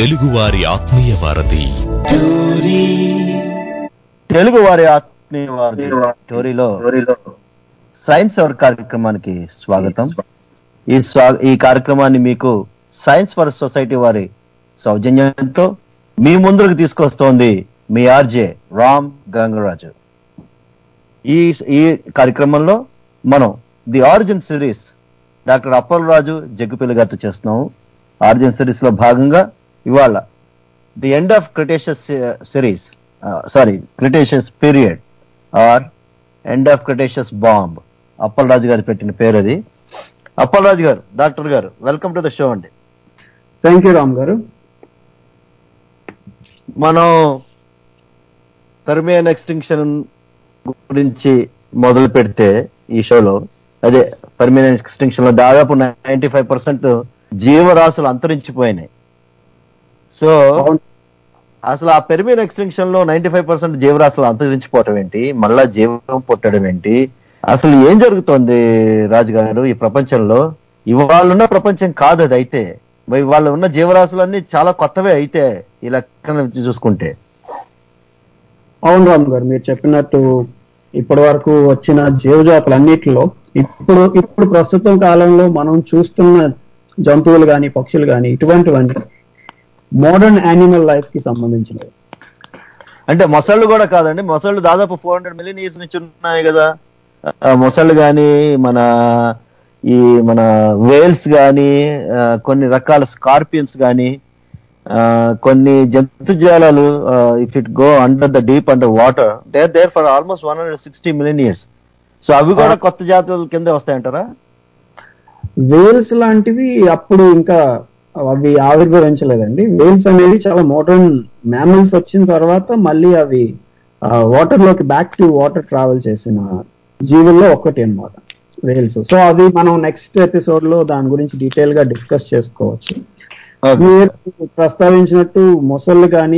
తెలుగువారి ఆత్మీయ వారధి తెలుగు వారి ఆత్మీయ వారి స్టోరీలో సైన్స్ అవర్ కార్యక్రమానికి స్వాగతం ఈ స్వా ఈ కార్యక్రమాన్ని మీకు సైన్స్ ఫర్ సొసైటీ వారి సౌజన్యంతో మీ ముందుకు తీసుకొస్తోంది మీ ఆర్జే రామ్ గంగరాజు ఈ ఈ కార్యక్రమంలో మనం the origin series doctor Appal Raju Jaggupilli గారితో చేస్తున్నాము ఆరిజిన్ సిరీస్ లో భాగంగా ఇవాళ the end of Cretaceous series sorry Cretaceous period or end of Cretaceous bomb Appal Raju garu పెట్టిన పేరు అది Appal Raju garu doctor garu welcome to the show అండి థ్యాంక్ యూ రామ్ గారు మనం పర్మియన్ ఎక్స్టింక్షన్ గురించి మొదలు పెడితే ఈ షోలో అదే పర్మియన్ ఎక్స్టింక్షన్ లో దాదాపు నైన్టీ ఫైవ్ పర్సెంట్ జీవరాశులు అంతరించిపోయినాయి సో అవును. అసలు ఆ పెర్మియన్ ఎక్స్టెన్షన్ లో నైన్టీ ఫైవ్ పర్సెంట్ జీవరాశులు అంతరించిపోవటం ఏంటి మళ్ళా జీవం పుట్టడం ఏంటి అసలు ఏం జరుగుతోంది రాజుగారు ఈ ప్రపంచంలో ఇవాళ ఉన్న ప్రపంచం కాదు అది అయితే మరి ఇవాళ ఉన్న జీవరాశులన్నీ చాలా కొత్తవే అయితే ఈ లెక్కన నుంచి చూసుకుంటే అవును రామ్ గారు మీరు చెప్పినట్టు ఇప్పటి వరకు వచ్చిన జీవజాతులన్నిటిలో ఇప్పుడు ఇప్పుడు ప్రస్తుతం కాలంలో మనం చూస్తున్న జంతువులు కానీ పక్షులు కానీ ఇటువంటివన్నీ మోడర్న్ యానిమల్ లైఫ్ కి సంబంధించినవి అంటే మొసళ్ళు కూడా కాదండి మొసళ్ళు దాదాపు ఫోర్ హండ్రెడ్ మిలియన్ ఇయర్స్ నుంచి ఉన్నాయి కదా ఆ, మొసళ్ళు కానీ మన ఈ మన వేల్స్ కానీ కొన్ని రకాల స్కార్పియన్స్ కానీ కొన్ని జంతుజాలాలు if it go under the deep under water they are there for almost one hundred sixty million years so అవి కూడా కొత్త జాతుల కింద వస్తాయంటారా వేల్స్ లాంటివి అప్పుడు ఇంకా అవి ఆవిర్భవించలేదండి వేల్స్ అనేవి చాలా మోడర్న్ మ్యామల్స్ వచ్చిన తర్వాత మళ్ళీ అవి వాటర్ లోకి బ్యాక్ టు వాటర్ ట్రావెల్ చేసిన జీవుల్లో ఒకటి అన్నమాట వేల్స్ సో అది మనం నెక్స్ట్ ఎపిసోడ్ లో దాని గురించి డీటెయిల్ గా డిస్కస్ చేసుకోవచ్చు మీరు ప్రస్తావించినట్టు మొసళ్ళు కానీ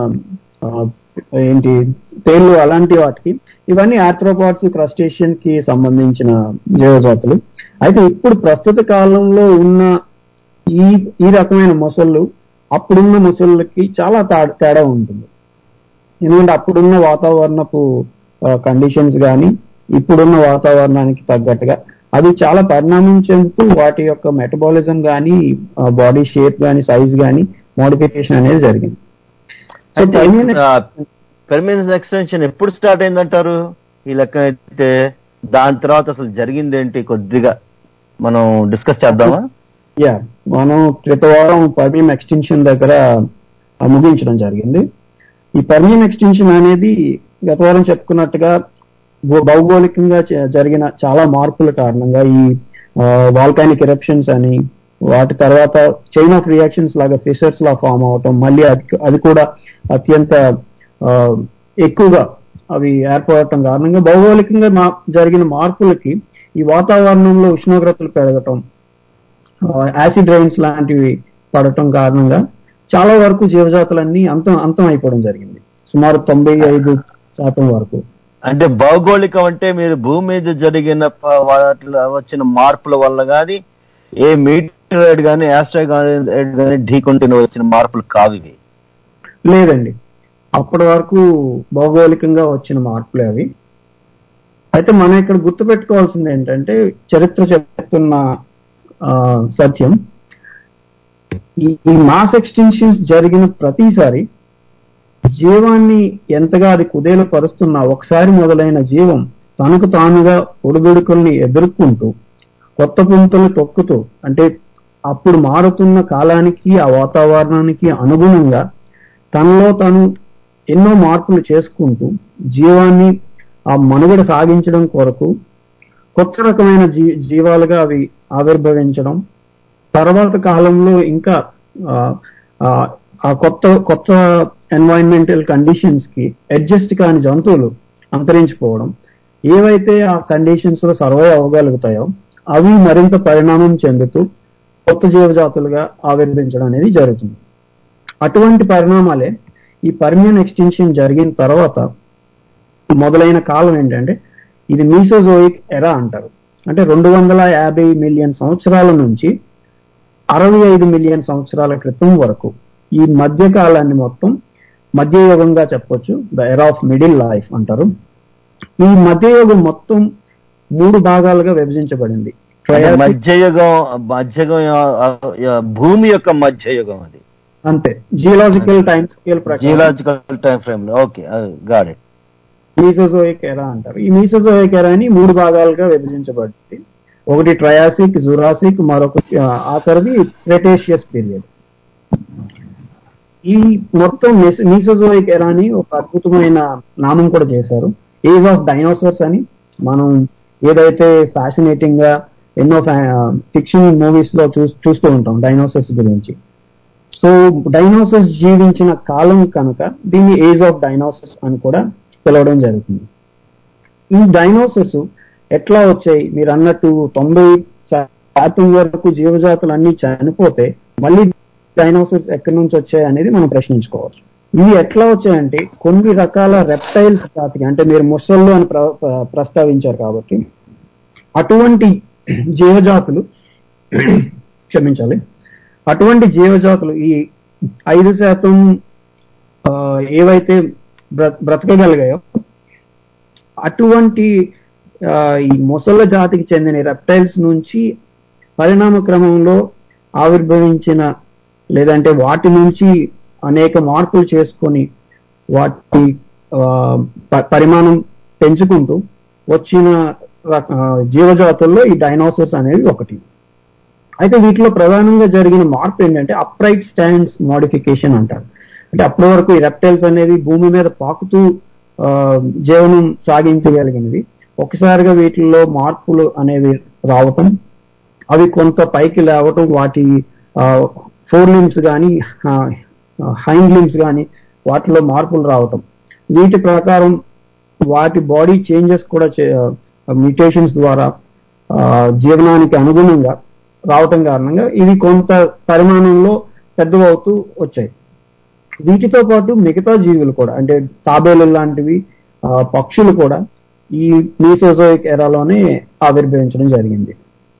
ఏంటి తేళ్లు అలాంటి వాటికి ఇవన్నీ ఆర్థ్రోపాడ్స్ క్రస్టేషియన్ కి సంబంధించిన జీవజాతులు అయితే ఇప్పుడు ప్రస్తుత కాలంలో ఉన్న ఈ ఈ రకమైన మొసళ్ళు అప్పుడున్న మొసళ్ళకి చాలా తా- తేడా ఉంటుంది ఎందుకంటే అప్పుడున్న వాతావరణపు కండిషన్స్ కానీ ఇప్పుడున్న వాతావరణానికి తగ్గట్టుగా అది చాలా పరిణామం చెందుతూ వాటి యొక్క మెటబాలిజం కానీ బాడీ షేప్ కానీ సైజ్ కానీ మోడిఫికేషన్ అనేది జరిగింది సో పెర్మినెన్స్ ఎక్స్టెన్షన్ ఎప్పుడు స్టార్ట్ అయిందంటారు ఈ లెక్క అయితే దాని తర్వాత అసలు జరిగింది ఏంటి కొద్దిగా మనం డిస్కస్ చేద్దామా యా మనం క్రిత వారం పర్మియం ఎక్స్టెన్షన్ దగ్గర ఆ, ముగించడం జరిగింది ఈ పర్మియం ఎక్స్టెన్షన్ అనేది గత వారం చెప్పుకున్నట్టుగా భూ- భౌగోళికంగా చ- జరిగిన చాలా మార్పుల కారణంగా ఈ వాల్కానిక్ ఎరప్షన్స్ అని వాటి తర్వాత చైన్ ఆఫ్ రియాక్షన్స్ లాగా ఫిషర్స్ లా ఫామ్ అవటం మళ్ళీ అది అది కూడా అత్యంత ఆ, ఎక్కువగా అవి ఏర్పడటం కారణంగా భౌగోళికంగా మా- జరిగిన మార్పులకి ఈ వాతావరణంలో ఉష్ణోగ్రతలు పెరగటం యాసిడ్ రైన్స్ లాంటివి పడటం కారణంగా చాలా వరకు జీవజాతులన్నీ అంతం అంతం అయిపోవడం జరిగింది సుమారు తొంభై ఐదు శాతం వరకు అంటే భౌగోళికం అంటే మీరు భూమి మీద జరిగిన ప- వాటిలో వచ్చిన మార్పుల వల్ల గాని ఏ మీటరైడ్ గానీ యాస్ట్రాయిడ్ గానీ ఢీకొంటున్న వచ్చిన మార్పులు కావు ఇవి లేదండి అప్పటి వరకు భౌగోళికంగా వచ్చిన మార్పులే అవి అయితే మనం ఇక్కడ గుర్తుపెట్టుకోవాల్సింది ఏంటంటే చరిత్ర చెప్తున్న ఆ, సత్యం ఈ ఈ మాస్ ఎక్స్టెన్షన్స్ జరిగిన ప్రతిసారి జీవాన్ని ఎంతగా అది కుదేలు పరుస్తున్నా ఒకసారి మొదలైన జీవం తనకు తానుగా ఒడిదుడుకుల్ని ఎదుర్కొంటూ కొత్త పుంతలు తొక్కుతూ అంటే అప్పుడు మారుతున్న కాలానికి ఆ వాతావరణానికి అనుగుణంగా తనలో తను ఎన్నో మార్పులు చేసుకుంటూ జీవాన్ని ఆ మనుగడ సాగించడం కొరకు కొత్త రకమైన జీ జీవాలుగా అవి ఆవిర్భవించడం తర్వాత కాలంలో ఇంకా ఆ, ఆ, ఆ కొత్త కొత్త ఎన్వైరన్మెంటల్ కండిషన్స్ కి అడ్జస్ట్ కాని జంతువులు అంతరించిపోవడం ఏవైతే ఆ కండిషన్స్ లో సర్వైవ్ అవ్వగలుగుతాయో అవి మరింత పరిణామం చెందుతూ కొత్త జీవజాతులుగా ఆవిర్భించడం అనేది జరుగుతుంది అటువంటి పరిణామాలే ఈ పర్మియన్ ఎక్స్టెన్షన్ జరిగిన తర్వాత మొదలైన కాలం ఏంటంటే ఇది మీసోజోయిక్ ఎరా అంటారు అంటే రెండు వందల యాభై మిలియన్ సంవత్సరాల నుంచి అరవై ఐదు మిలియన్ సంవత్సరాల క్రితం వరకు ఈ మధ్య కాలాన్ని మొత్తం మధ్యయుగంగా చెప్పొచ్చు the era of middle life అంటారు ఈ మధ్యయుగం మొత్తం మూడు భాగాలుగా విభజించబడింది అంటే Triassic- మధ్యయుగం మధ్యయుగం ఆ- ఆ- భూమి యొక్క మధ్యయుగం అది అంతే జియోలాజికల్ టైం స్కేల్ ప్రకారం జియోలాజికల్ టైం ఫ్రేమ్ లో okay got it Mesozoic era అంటారు ఈ మీసోజోయిక్ ఎరాని మూడు భాగాలుగా విభజించబడింది ఒకటి ట్రయాసిక్ జురాసిక్ మరొక ఆ, ఆఖరిది క్రెటేషియస్ పీరియడ్ ఈ మొత్తం మీసోజోయిక్ ఎరాని ఒక అద్భుతమైన నామం కూడా చేశారు ఏజ్ ఆఫ్ డైనోసార్స్ అని మనం ఏదైతే ఫ్యాసినేటింగ్ గా ఎన్నో ఫిక్షన్ మూవీస్ లో చూ చూస్తూ ఉంటాం డైనోసార్స్ గురించి సో డైనోసార్స్ జీవించిన కాలం కనుక దీన్ని ఏజ్ ఆఫ్ డైనోసార్స్ అని కూడా పిలవడం జరుగుతుంది ఈ డైనోసార్స్ ఎట్లా వచ్చాయి మీరు అన్నట్టు తొంభై శాతం వరకు జీవజాతులు అన్ని చనిపోతే మళ్ళీ డైనోసార్స్ ఎక్కడి నుంచి వచ్చాయి అనేది మనం ప్రశ్నించుకోవచ్చు ఇవి ఎట్లా వచ్చాయంటే కొన్ని రకాల రెప్టైల్స్ జాతికి అంటే మీరు ముసళ్ళు అని ప్ర- ప్ర- ప్రస్తావించారు కాబట్టి అటువంటి జీవజాతులు క్షమించాలి అటువంటి జీవజాతులు ఈ ఐదు శాతం ఆ, ఏవైతే బ్ర- బ్రతకగలిగాయో అటువంటి ఆ, ఈ మొసళ్ళ జాతికి చెందిన రెప్టైల్స్ నుంచి పరిణామ క్రమంలో ఆవిర్భవించిన లేదంటే వాటి నుంచి అనేక మార్పులు చేసుకొని వాటి ఆ, ప- పరిమాణం పెంచుకుంటూ వచ్చిన రక- ఆ, జీవజాతుల్లో ఈ డైనోసార్స్ అనేవి ఒకటి అయితే వీటిలో ప్రధానంగా జరిగిన మార్పు ఏంటంటే అప్రైట్ స్టాండ్స్ మోడిఫికేషన్ అంటారు అంటే అప్పటి వరకు ఈ రెప్టైల్స్ అనేవి భూమి మీద పాకుతూ ఆ, జీవనం సాగించగలిగినవి ఒకసారిగా వీటిల్లో మార్పులు అనేవి రావటం అవి కొంత పైకి లేవటం వాటి ఫోర్ లిమ్స్ కానీ హైండ్ లిమ్స్ కానీ వాటిలో మార్పులు రావటం వీటి ప్రకారం వాటి బాడీ చేంజెస్ కూడా మ్యూటేషన్స్ ద్వారా ఆ, జీవనానికి అనుగుణంగా రావటం కారణంగా ఇవి కొంత పరిమాణంలో పెద్దవవుతూ వచ్చాయి వీటితో పాటు మిగతా జీవులు కూడా అంటే తాబేలు లాంటివి ఆ, పక్షులు కూడా ఈ మీసోజోయిక్ ఎరాలోనే ఆవిర్భవించడం జరిగింది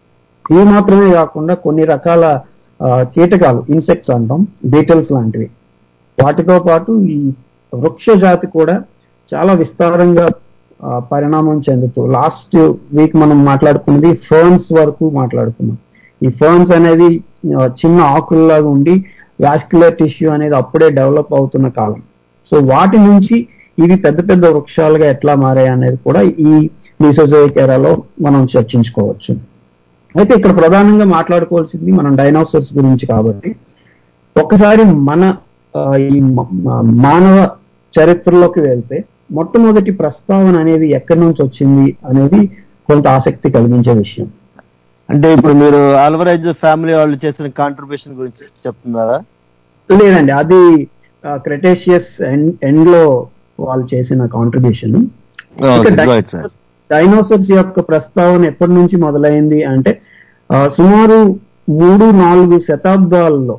ఇవి మాత్రమే కాకుండా కొన్ని రకాల ఆ, కీటకాలు ఇన్సెక్ట్స్ అంటాం బీటల్స్ లాంటివి వాటితో పాటు ఈ వృక్ష జాతి కూడా చాలా విస్తారంగా ఆ, పరిణామం చెందుతూ లాస్ట్ వీక్ మనం మాట్లాడుకున్నది ఫర్న్స్ వరకు మాట్లాడుకున్నాం ఈ ఫర్న్స్ అనేది ఆ, చిన్న ఆకుల్లాగా ఉండి వాస్కులర్ టిష్యూ అనేది అప్పుడే డెవలప్ అవుతున్న కాలం సో వాటి నుంచి ఇవి పెద్ద పెద్ద వృక్షాలుగా ఎట్లా మారాయి అనేది కూడా ఈ మీసోజోయిక్ ఎరాలో మనం చర్చించుకోవచ్చు అయితే ఇక్కడ ప్రధానంగా మాట్లాడుకోవాల్సింది మనం డైనోసార్స్ గురించి కాబట్టి ఒక్కసారి మన ఆ, ఈ మ- మ- మానవ చరిత్రలోకి వెళ్తే మొట్టమొదటి ప్రస్తావన అనేది ఎక్కడి నుంచి వచ్చింది అనేది కొంత ఆసక్తి కలిగించే విషయం అంటే ఇప్పుడు మీరు ఆల్వరేజ్ ఫ్యామిలీ వాళ్ళు చేసిన కాంట్రిబ్యూషన్ గురించి చెప్తున్నారా లేదండి అది క్రెటేషియస్ ఎండ్ లో వాళ్ళు చేసిన contribution Okay, go ahead, sir. Dinosaurs యొక్క ప్రస్తావన ఎప్పటి నుంచి మొదలైంది అంటే ఆ, సుమారు మూడు నాలుగు శతాబ్దాల్లో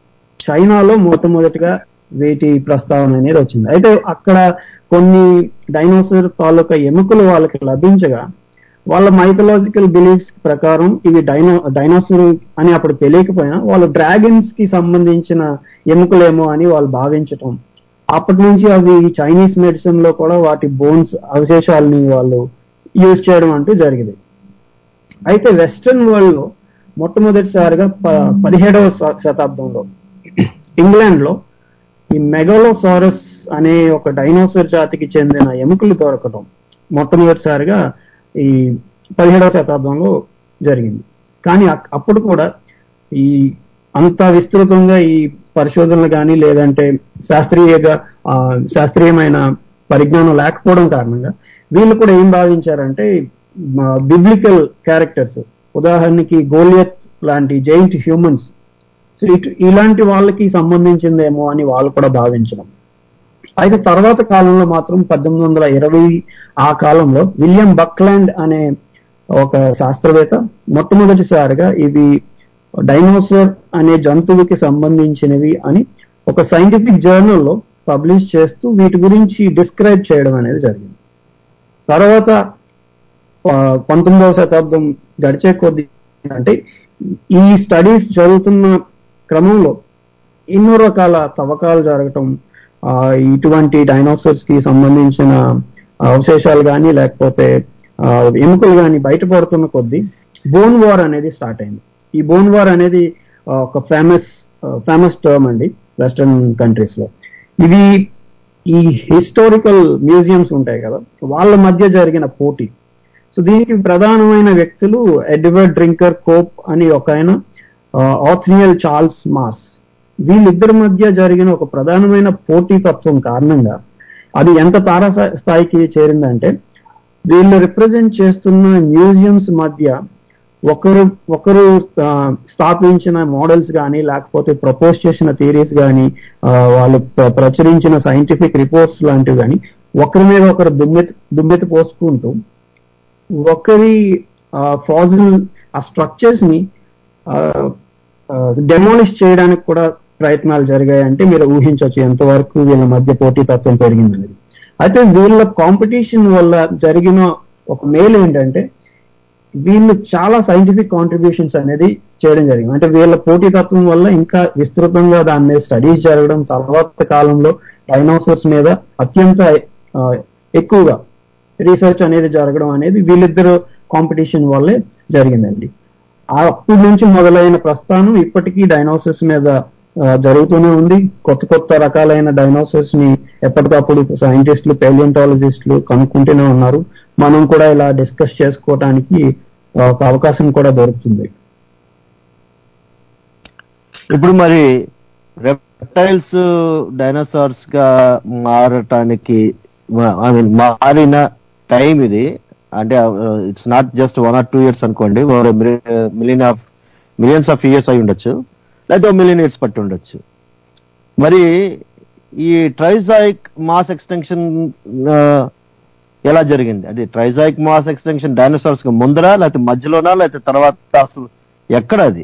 చైనాలో మొట్టమొదటిగా వీటి ప్రస్తావన అనేది వచ్చింది అయితే అక్కడ కొన్ని డైనోసార్ తాలూకా ఎముకలు వాళ్ళకి లభించగా వాళ్ళ మైథలాజికల్ బిలీఫ్స్ ప్రకారం ఇవి డైనో డైనోసార్ అని అప్పుడు తెలియకపోయినా వాళ్ళు డ్రాగన్స్ కి సంబంధించిన ఎముకలేమో అని వాళ్ళు భావించటం అప్పటి నుంచి అవి చైనీస్ మెడిసిన్ లో కూడా వాటి బోన్స్ అవశేషాలని వాళ్ళు యూజ్ చేయడం అంటూ జరిగింది అయితే వెస్ట్రన్ వరల్డ్ లో మొట్టమొదటిసారిగా ప- పదిహేడవ శ- శతాబ్దంలో ఇంగ్లాండ్ లో ఈ మెగాలోసారస్ అనే ఒక డైనోసార్ జాతికి చెందిన ఎముకలు దొరకటం మొట్టమొదటిసారిగా ఈ పదిహేడవ శతాబ్దంలో జరిగింది కానీ అక్- అప్పుడు కూడా ఈ అంత విస్తృతంగా ఈ పరిశోధనలు కానీ లేదంటే శాస్త్రీయగా ఆ, శాస్త్రీయమైన పరిజ్ఞానం లేకపోవడం కారణంగా వీళ్ళు కూడా ఏం భావించారంటే బిబ్లికల్ క్యారెక్టర్స్ ఉదాహరణకి గోలియత్ లాంటి జైంట్ హ్యూమన్స్ సో ఇటు ఇలాంటి వాళ్ళకి సంబంధించిందేమో అని వాళ్ళు కూడా భావించడం అయితే తర్వాత కాలంలో మాత్రం పద్దెనిమిది వందల ఇరవై ఆ కాలంలో విలియం బక్లాండ్ అనే ఒక శాస్త్రవేత్త మొట్టమొదటిసారిగా ఇవి డైనోసార్ అనే జంతువుకి సంబంధించినవి అని ఒక సైంటిఫిక్ జర్నల్లో పబ్లిష్ చేస్తూ వీటి గురించి డిస్క్రైబ్ చేయడం అనేది జరిగింది తర్వాత ఆ, పంతొమ్మిదవ శతాబ్దం గడిచే కొద్ది అంటే ఈ స్టడీస్ జరుగుతున్న క్రమంలో ఎన్నో రకాల తవ్వకాలు జరగటం ఆ, ఇటువంటి డైనోసార్స్ కి సంబంధించిన అవశేషాలు కానీ లేకపోతే ఆ, ఎముకలు కానీ బయటపడుతున్న కొద్దీ బోన్ వార్ అనేది స్టార్ట్ అయింది ఈ బోన్ వార్ అనేది ఆ, ఒక ఫేమస్ ఫేమస్ టర్మ్ అండి వెస్టర్న్ కంట్రీస్ లో ఇది ఈ హిస్టారికల్ మ్యూజియంస్ ఉంటాయి కదా వాళ్ళ మధ్య జరిగిన పోటీ సో దీనికి ప్రధానమైన వ్యక్తులు ఎడ్వర్డ్ డ్రింకర్ కోప్ అని ఒక ఆయన ఆథ్రియల్ చార్ల్స్ మాస్ వీళ్ళిద్దరి మధ్య జరిగిన ఒక ప్రధానమైన పోటీతత్వం కారణంగా అది ఎంత తారా స్థాయికి చేరిందంటే వీళ్ళు రిప్రజెంట్ చేస్తున్న మ్యూజియంస్ మధ్య ఒకరు ఒకరు ఆ, స్థాపించిన మోడల్స్ కానీ లేకపోతే ప్రపోజ్ చేసిన థియరీస్ కానీ వాళ్ళు ప్ర- ప్రచురించిన సైంటిఫిక్ రిపోర్ట్స్ లాంటివి కానీ ఒకరి మీద ఒకరు దుమ్మెత్తి దుమ్మెత్తి పోసుకుంటూ ఒకరి ఫాజిల్ ఆ స్ట్రక్చర్స్ ని డెమాలిష్ చేయడానికి కూడా ప్రయత్నాలు జరిగాయంటే మీరు ఊహించవచ్చు ఎంతవరకు వీళ్ళ మధ్య పోటీతత్వం పెరిగిందనేది అయితే వీళ్ళ కాంపిటీషన్ వల్ల జరిగిన ఒక మేలు ఏంటంటే వీళ్ళు చాలా సైంటిఫిక్ కాంట్రిబ్యూషన్స్ అనేది చేయడం జరిగింది అంటే వీళ్ళ పోటీతత్వం వల్ల ఇంకా విస్తృతంగా దాని మీద స్టడీస్ జరగడం తర్వాత కాలంలో డైనోసార్స్ మీద అత్యంత ఆ, ఎక్కువగా రీసెర్చ్ అనేది జరగడం అనేది వీళ్ళిద్దరు కాంపిటీషన్ వల్లే జరిగిందండి ఆ అప్పటి నుంచి మొదలైన ప్రస్థానం ఇప్పటికీ డైనోసార్స్ మీద ఆ, జరుగుతూనే ఉంది కొత్త కొత్త రకాలైన డైనోసార్స్ ని ఎప్పటికప్పుడు సైంటిస్టులు పేలియంటాలజిస్టులు కనుక్కుంటూనే ఉన్నారు మనం కూడా ఇలా డిస్కస్ చేసుకోవడానికి ఆ, ఒక అవకాశం కూడా దొరుకుతుంది ఇప్పుడు మరి రెప్టైల్స్ డైనోసార్స్ గా మారటానికి ఐ మీన్ మారిన టైం ఇది అంటే it's not just one or two years అనుకోండి million of millions of years అయి ఉండొచ్చు లేకపోతే మిలియన్ ఇయర్స్ పట్టి ఉండొచ్చు మరి ఈ ట్రైజాయిక్ మాస్ ఎక్స్టెన్షన్ ఎలా జరిగింది అంటే ట్రైజాయిక్ మాస్ ఎక్స్టెన్షన్ డైనోసార్స్ కి ముందరా లేకపోతే మధ్యలోనా లేకపోతే తర్వాత అసలు ఎక్కడ అది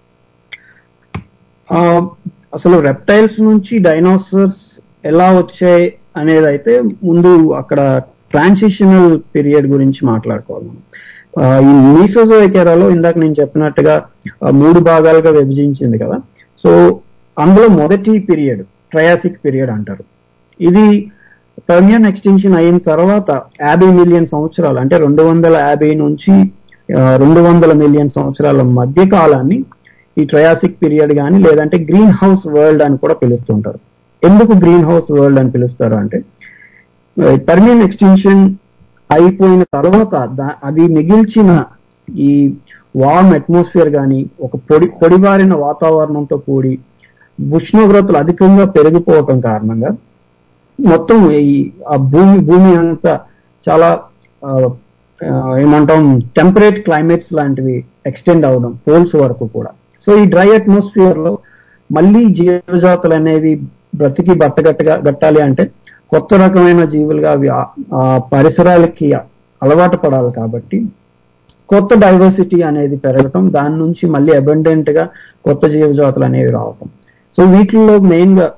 ఆ, అసలు రెప్టైల్స్ నుంచి డైనోసార్స్ ఎలా వచ్చాయి అనేది అయితే ముందు అక్కడ ట్రాన్సిషనల్ పీరియడ్ గురించి మాట్లాడుకోవాలి మనం ఆ, ఈ మీసోజోయిక్ ఎరాలో ఇందాక నేను చెప్పినట్టుగా ఆ, మూడు భాగాలుగా విభజించింది కదా సో అందులో మొదటి పీరియడ్ ట్రయాసిక్ పీరియడ్ అంటారు ఇది పర్మియన్ ఎక్స్టెన్షన్ అయిన తర్వాత యాభై మిలియన్ సంవత్సరాలు అంటే రెండు వందల యాభై నుంచి రెండు వందల మిలియన్ సంవత్సరాల మధ్య కాలాన్ని ఈ ట్రయాసిక్ పీరియడ్ కానీ లేదంటే గ్రీన్ హౌస్ వరల్డ్ అని కూడా పిలుస్తుంటారు ఎందుకు గ్రీన్ హౌస్ వరల్డ్ అని పిలుస్తారు అంటే పర్మియన్ ఎక్స్టెన్షన్ అయిపోయిన తర్వాత దా- అది మిగిల్చిన ఈ వార్మ్ అట్మాస్ఫియర్ కానీ ఒక పొడి పొడిబారిన వాతావరణంతో కూడి ఉష్ణోగ్రతలు అధికంగా పెరిగిపోవటం కారణంగా మొత్తం ఈ ఆ భూమి భూమి అంతా చాలా ఆ, ఆ, ఏమంటాం టెంపరేట్ క్లైమేట్స్ లాంటివి ఎక్స్టెండ్ అవడం పోల్స్ వరకు కూడా సో ఈ డ్రై అట్మాస్ఫియర్ లో మళ్ళీ జీవజాతులు అనేవి బ్రతికి బట్టగట్టగా గట్టాలి అంటే కొత్త రకమైన జీవులుగా అవి ఆ- ఆ పరిసరాలకి అలవాటు పడాలి కాబట్టి కొత్త డైవర్సిటీ అనేది పెరగటం దాని నుంచి మళ్ళీ అబండెంట్ గా కొత్త జీవజాతులు అనేవి రావటం సో వీటిల్లో మెయిన్ గా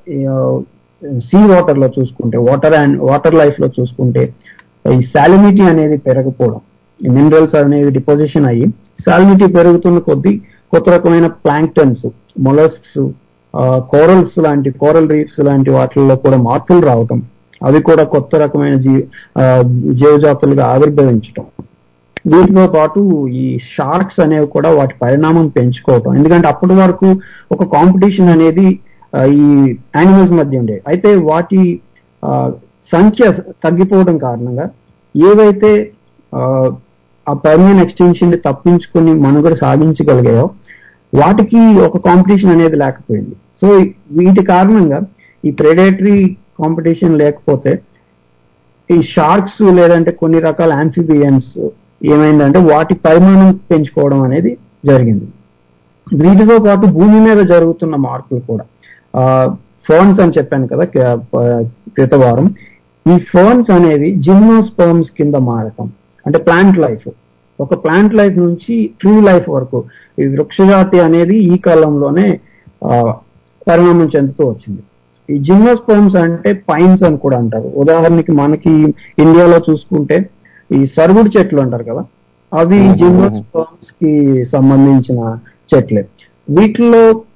సీ వాటర్ లో చూసుకుంటే వాటర్ అండ్ వాటర్ లైఫ్ లో చూసుకుంటే ఈ సాలినిటీ అనేది పెరగకపోవడం మినరల్స్ అనేవి డిపోజిషన్ అయ్యి సాలినిటీ పెరుగుతున్న కొద్దీ కొత్త రకమైన ప్లాంక్టన్స్ మొలస్క్స్ కోరల్స్ లాంటి కోరల్ రీఫ్స్ లాంటి వాటిల్లో కూడా మార్పులు రావటం అవి కూడా కొత్త రకమైన జీ ఆ, జీవజాతులుగా ఆవిర్భవించటం వీటితో పాటు ఈ షార్క్స్ అనేవి కూడా వాటి పరిణామం పెంచుకోవటం ఎందుకంటే అప్పటి వరకు ఒక కాంపిటీషన్ అనేది ఆ, ఈ యానిమల్స్ మధ్య ఉండే అయితే వాటి ఆ, సంఖ్య తగ్గిపోవడం కారణంగా ఏవైతే ఆ, ఆ పర్మనెంట్ ఎక్స్టెన్షన్ ని తప్పించుకుని మనుగడ సాగించగలిగాయో వాటికి ఒక కాంపిటీషన్ అనేది లేకపోయింది సో వీటి కారణంగా ఈ ప్రెడేటరీ కాంపిటీషన్ లేకపోతే ఈ షార్క్స్ లేదంటే కొన్ని రకాల ఆంఫిబియన్స్ ఏమైందంటే వాటి పరిమాణం పెంచుకోవడం అనేది జరిగింది వీటితో పాటు భూమి మీద జరుగుతున్న మార్పులు కూడా ఫోన్స్ అని చెప్పాను కదా క- ప- క్రిత వారం ఈ ఫోన్స్ అనేవి జిమ్నోస్పర్మ్స్ కింద మారటం అంటే ప్లాంట్ లైఫ్ ఒక ప్లాంట్ లైఫ్ నుంచి ట్రీ లైఫ్ వరకు ఈ వృక్షజాతి అనేది ఈ కాలంలోనే ఆ, పరిణామం చెందుతూ వచ్చింది ఈ జిమ్నోస్పర్మ్స్ అంటే పైన్స్ అని కూడా అంటారు ఉదాహరణకి మనకి ఇండియాలో చూసుకుంటే ఈ సరుగుడు చెట్లు అంటారు కదా అవి జిమ్నోస్పర్మ్స్ కి సంబంధించిన చెట్లే వీటిలో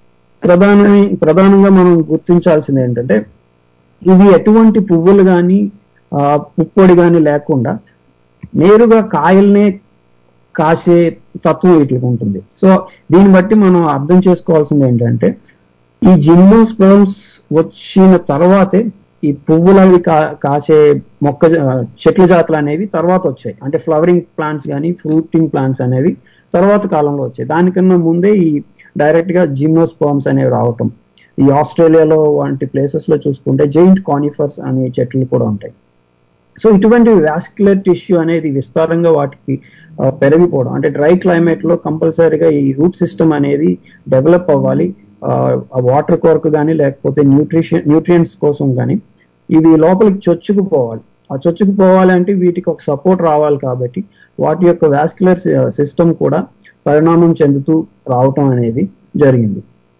ప్రధానమే ప్రధానంగా మనం గుర్తించాల్సింది ఏంటంటే ఇవి ఎటువంటి పువ్వులు కానీ పుప్పొడి కానీ లేకుండా నేరుగా కాయల్నే కాసే తత్వం వీటికి ఉంటుంది సో దీన్ని బట్టి మనం అర్థం చేసుకోవాల్సింది ఏంటంటే ఈ జిమ్నోస్పర్మ్స్ వచ్చిన తర్వాతే ఈ పువ్వులు అవి కా- కాసే మొక్క జా- చెట్ల జాతులు అనేవి తర్వాత వచ్చాయి అంటే ఫ్లవరింగ్ ప్లాంట్స్ కానీ ఫ్రూటింగ్ ప్లాంట్స్ అనేవి తర్వాత కాలంలో వచ్చాయి దానికన్నా ముందే ఈ డైరెక్ట్ గా జిమ్నోస్పర్మ్స్ అనేవి రావటం ఈ ఆస్ట్రేలియాలో వంటి ప్లేసెస్ లో చూసుకుంటే జైంట్ కానిఫర్స్ అనే చెట్లు కూడా ఉంటాయి సో ఇటువంటి వాస్కులర్ టిష్యూ అనేది విస్తారంగా వాటికి ఆ, పెరిగిపోవడం అంటే డ్రై క్లైమేట్ లో కంపల్సరీగా ఈ రూట్ సిస్టమ్ అనేది డెవలప్ అవ్వాలి ఆ వాటర్ కొరకు కానీ లేకపోతే న్యూట్రిషన్ న్యూట్రియంట్స్ కోసం కానీ ఇవి లోపలికి చొచ్చుకుపోవాలి ఆ చొచ్చుకుపోవాలి అంటే వీటికి ఒక సపోర్ట్ రావాలి కాబట్టి వాటి యొక్క వాస్కులర్ సిస్టమ్ కూడా పరిణామం చెందుతూ రావటం అనేది జరిగింది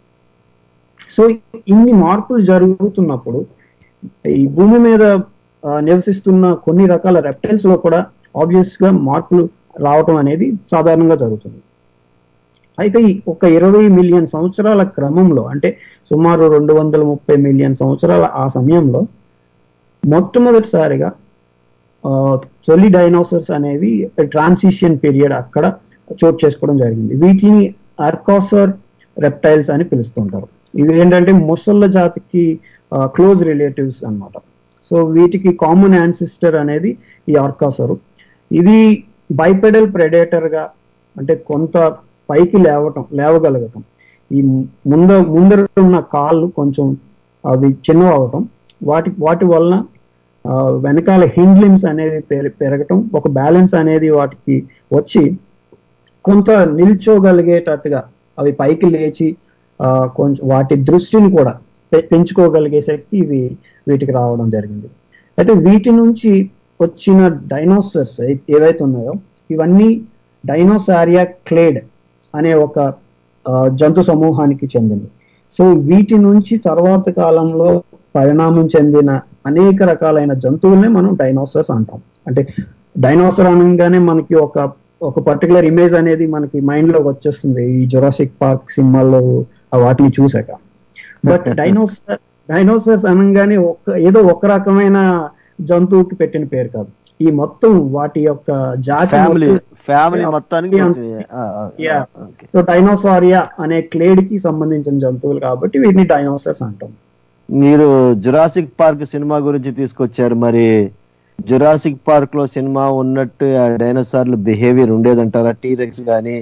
సో ఇన్ని మార్పులు జరుగుతున్నప్పుడు ఈ భూమి మీద ఆ, నివసిస్తున్న కొన్ని రకాల రెప్టైల్స్ లో కూడా ఆబ్వియస్ గా మార్పులు రావటం అనేది సాధారణంగా జరుగుతుంది అయితే ఈ ఒక ఇరవై మిలియన్ సంవత్సరాల క్రమంలో అంటే సుమారు రెండు వందల ముప్పై మిలియన్ సంవత్సరాల ఆ సమయంలో మొట్టమొదటిసారిగా ఆ, తొలి డైనోసర్స్ అనేవి ట్రాన్సిషన్ పీరియడ్ అక్కడ చోటు చేసుకోవడం జరిగింది వీటిని ఆర్కాసర్ రెప్టైల్స్ అని పిలుస్తుంటారు ఇవి ఏంటంటే మొసళ్ళ జాతికి క్లోజ్ రిలేటివ్స్ అన్నమాట సో వీటికి కామన్ యాన్సిస్టర్ అనేది ఈ ఆర్కాసరు ఇది బైపెడల్ ప్రెడేటర్ గా అంటే కొంత పైకి లేవటం లేవగలగటం ఈ ముంద ముందర ఉన్న కాళ్ళు కొంచెం అవి చిన్నవి అవటం వాటి వాటి వలన ఆ, వెనకాల హిండ్ లిమ్స్ అనేవి పెర- పెరగటం ఒక బ్యాలెన్స్ అనేది వాటికి వచ్చి కొంత నిల్చోగలిగేటట్టుగా అవి పైకి లేచి ఆ, కొంచెం వాటి దృష్టిని కూడా పె- పెంచుకోగలిగే శక్తి ఇవి వీటికి రావడం జరిగింది అయితే వీటి నుంచి వచ్చిన డైనోసర్స్ ఏవైతే ఉన్నాయో ఇవన్నీ డైనోసారియా క్లేడ్ అనే ఒక ఆ, జంతు సమూహానికి చెందింది సో వీటి నుంచి తర్వాత కాలంలో పరిణామం చెందిన అనేక రకాలైన జంతువులనే మనం డైనోసర్స్ అంటాం అంటే డైనోసర్ అనగానే మనకి ఒక ఒక పర్టికులర్ ఇమేజ్ అనేది మనకి మైండ్ లోకి వచ్చేస్తుంది ఈ జొరాసిక్ పార్క్ సినిమాల్లో వాటిని చూసాక బట్ డైనోసర్ డైనోసర్స్ అనగానే ఒక ఏదో ఒక రకమైన జంతువుకి పెట్టిన పేరు కాదు ఈ మొత్తం వాటి యొక్క జాతి ఫ్యామిలీ మొత్తం- ఫ్యామిలీ మొత్తానికి Yeah. ఉంటుంది. ఆ, ఆ, Yeah. ఓకే. సో డైనోసారియా అనే క్లేడ్ కి సంబంధించిన జంతువులు కాబట్టి వీటిని డైనోసర్స్ అంటాం మీరు జురాసిక్ పార్క్ సినిమా గురించి తీసుకొచ్చారు మరి జురాసిక్ పార్క్ లో సినిమా ఉన్నట్టు ఆ డైనోసార్లు బిహేవియర్ ఉండేదంటారా టీరెక్స్ కానీ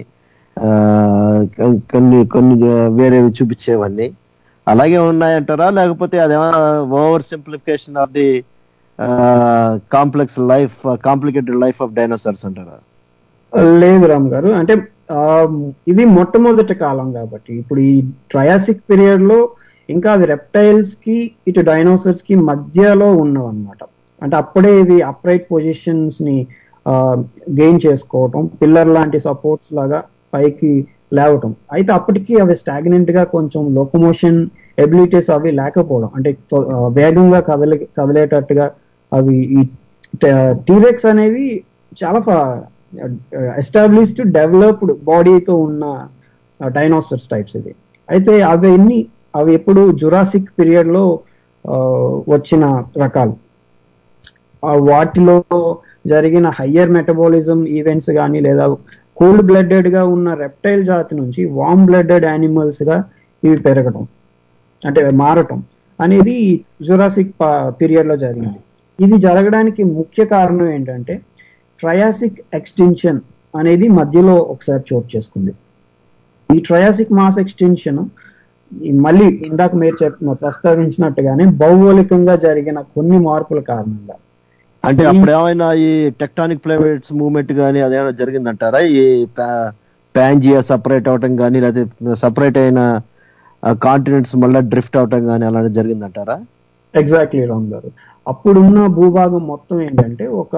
కొన్ని కొన్ని వేరేవి చూపించేవన్నీ అలాగే ఉన్నాయంటారా లేకపోతే అదేమన్నా over simplification of the complex life complicated life of dinosaurs అంటారా లేదు రామ్ గారు అంటే ఆ, ఇది మొట్టమొదటి కాలం కాబట్టి ఇప్పుడు ఈ ట్రయాసిక్ పీరియడ్ లో ఇంకా అవి రెప్టైల్స్ కి ఇటు డైనోసర్స్ కి మధ్యలో ఉన్నవన్నమాట అంటే అప్పుడే ఇవి అప్రైట్ పొజిషన్స్ ని గెయిన్ చేసుకోవటం పిల్లర్ లాంటి సపోర్ట్స్ లాగా పైకి లేవటం అయితే అప్పటికి అవి స్టాగ్నెంట్ గా కొంచెం లోకమోషన్ ఎబిలిటీస్ అవి లేకపోవడం అంటే తో- ఆ, వేగంగా కదలి కదిలేటట్టుగా అవి ఈ టీరెక్స్ అనేవి చాలా ఎస్టాబ్లిష్డ్ డెవలప్డ్ బాడీతో ఉన్న డైనోసర్స్ టైప్స్ ఇవి అయితే అవన్నీ అవి ఎప్పుడు జురాసిక్ పీరియడ్ లో ఆ, వచ్చిన రకాలు ఆ వాటిలో జరిగిన హయ్యర్ మెటబాలిజం ఈవెంట్స్ కానీ లేదా కోల్డ్ బ్లడెడ్ గా ఉన్న రెప్టైల్ జాతి నుంచి వామ్ బ్లడెడ్ యానిమల్స్ గా ఇవి పెరగటం అంటే మారటం అనేది జురాసిక్ పీరియడ్ లో జరిగింది ఇది జరగడానికి ముఖ్య కారణం ఏంటంటే ట్రయాసిక్ ఎక్స్టెన్షన్ అనేది మధ్యలో ఒకసారి చోటు చేసుకుంది ఈ ట్రయాసిక్ మాస్ ఎక్స్టెన్షన్ మళ్ళీ ఇందాక మీరు చెప్పిన ప్రస్తావించినట్టుగానే భౌగోళికంగా జరిగిన కొన్ని మార్పుల కారణంగా అంటే అప్పుడు ఏమైనా ఈ టెక్టానిక్ ప్లేట్స్ మూవ్మెంట్ కానీ అదేమైనా జరిగిందంటారా ఈ ప్యాంజియా సపరేట్ అవటం కానీ లేకపోతే సపరేట్ అయిన కాంటినెంట్స్ మళ్ళీ డ్రిఫ్ట్ అవటం కానీ అలాంటి జరిగిందంటారా ఎగ్జాక్ట్లీ రామ్ గారు అప్పుడున్న భూభాగం మొత్తం ఏంటంటే ఒక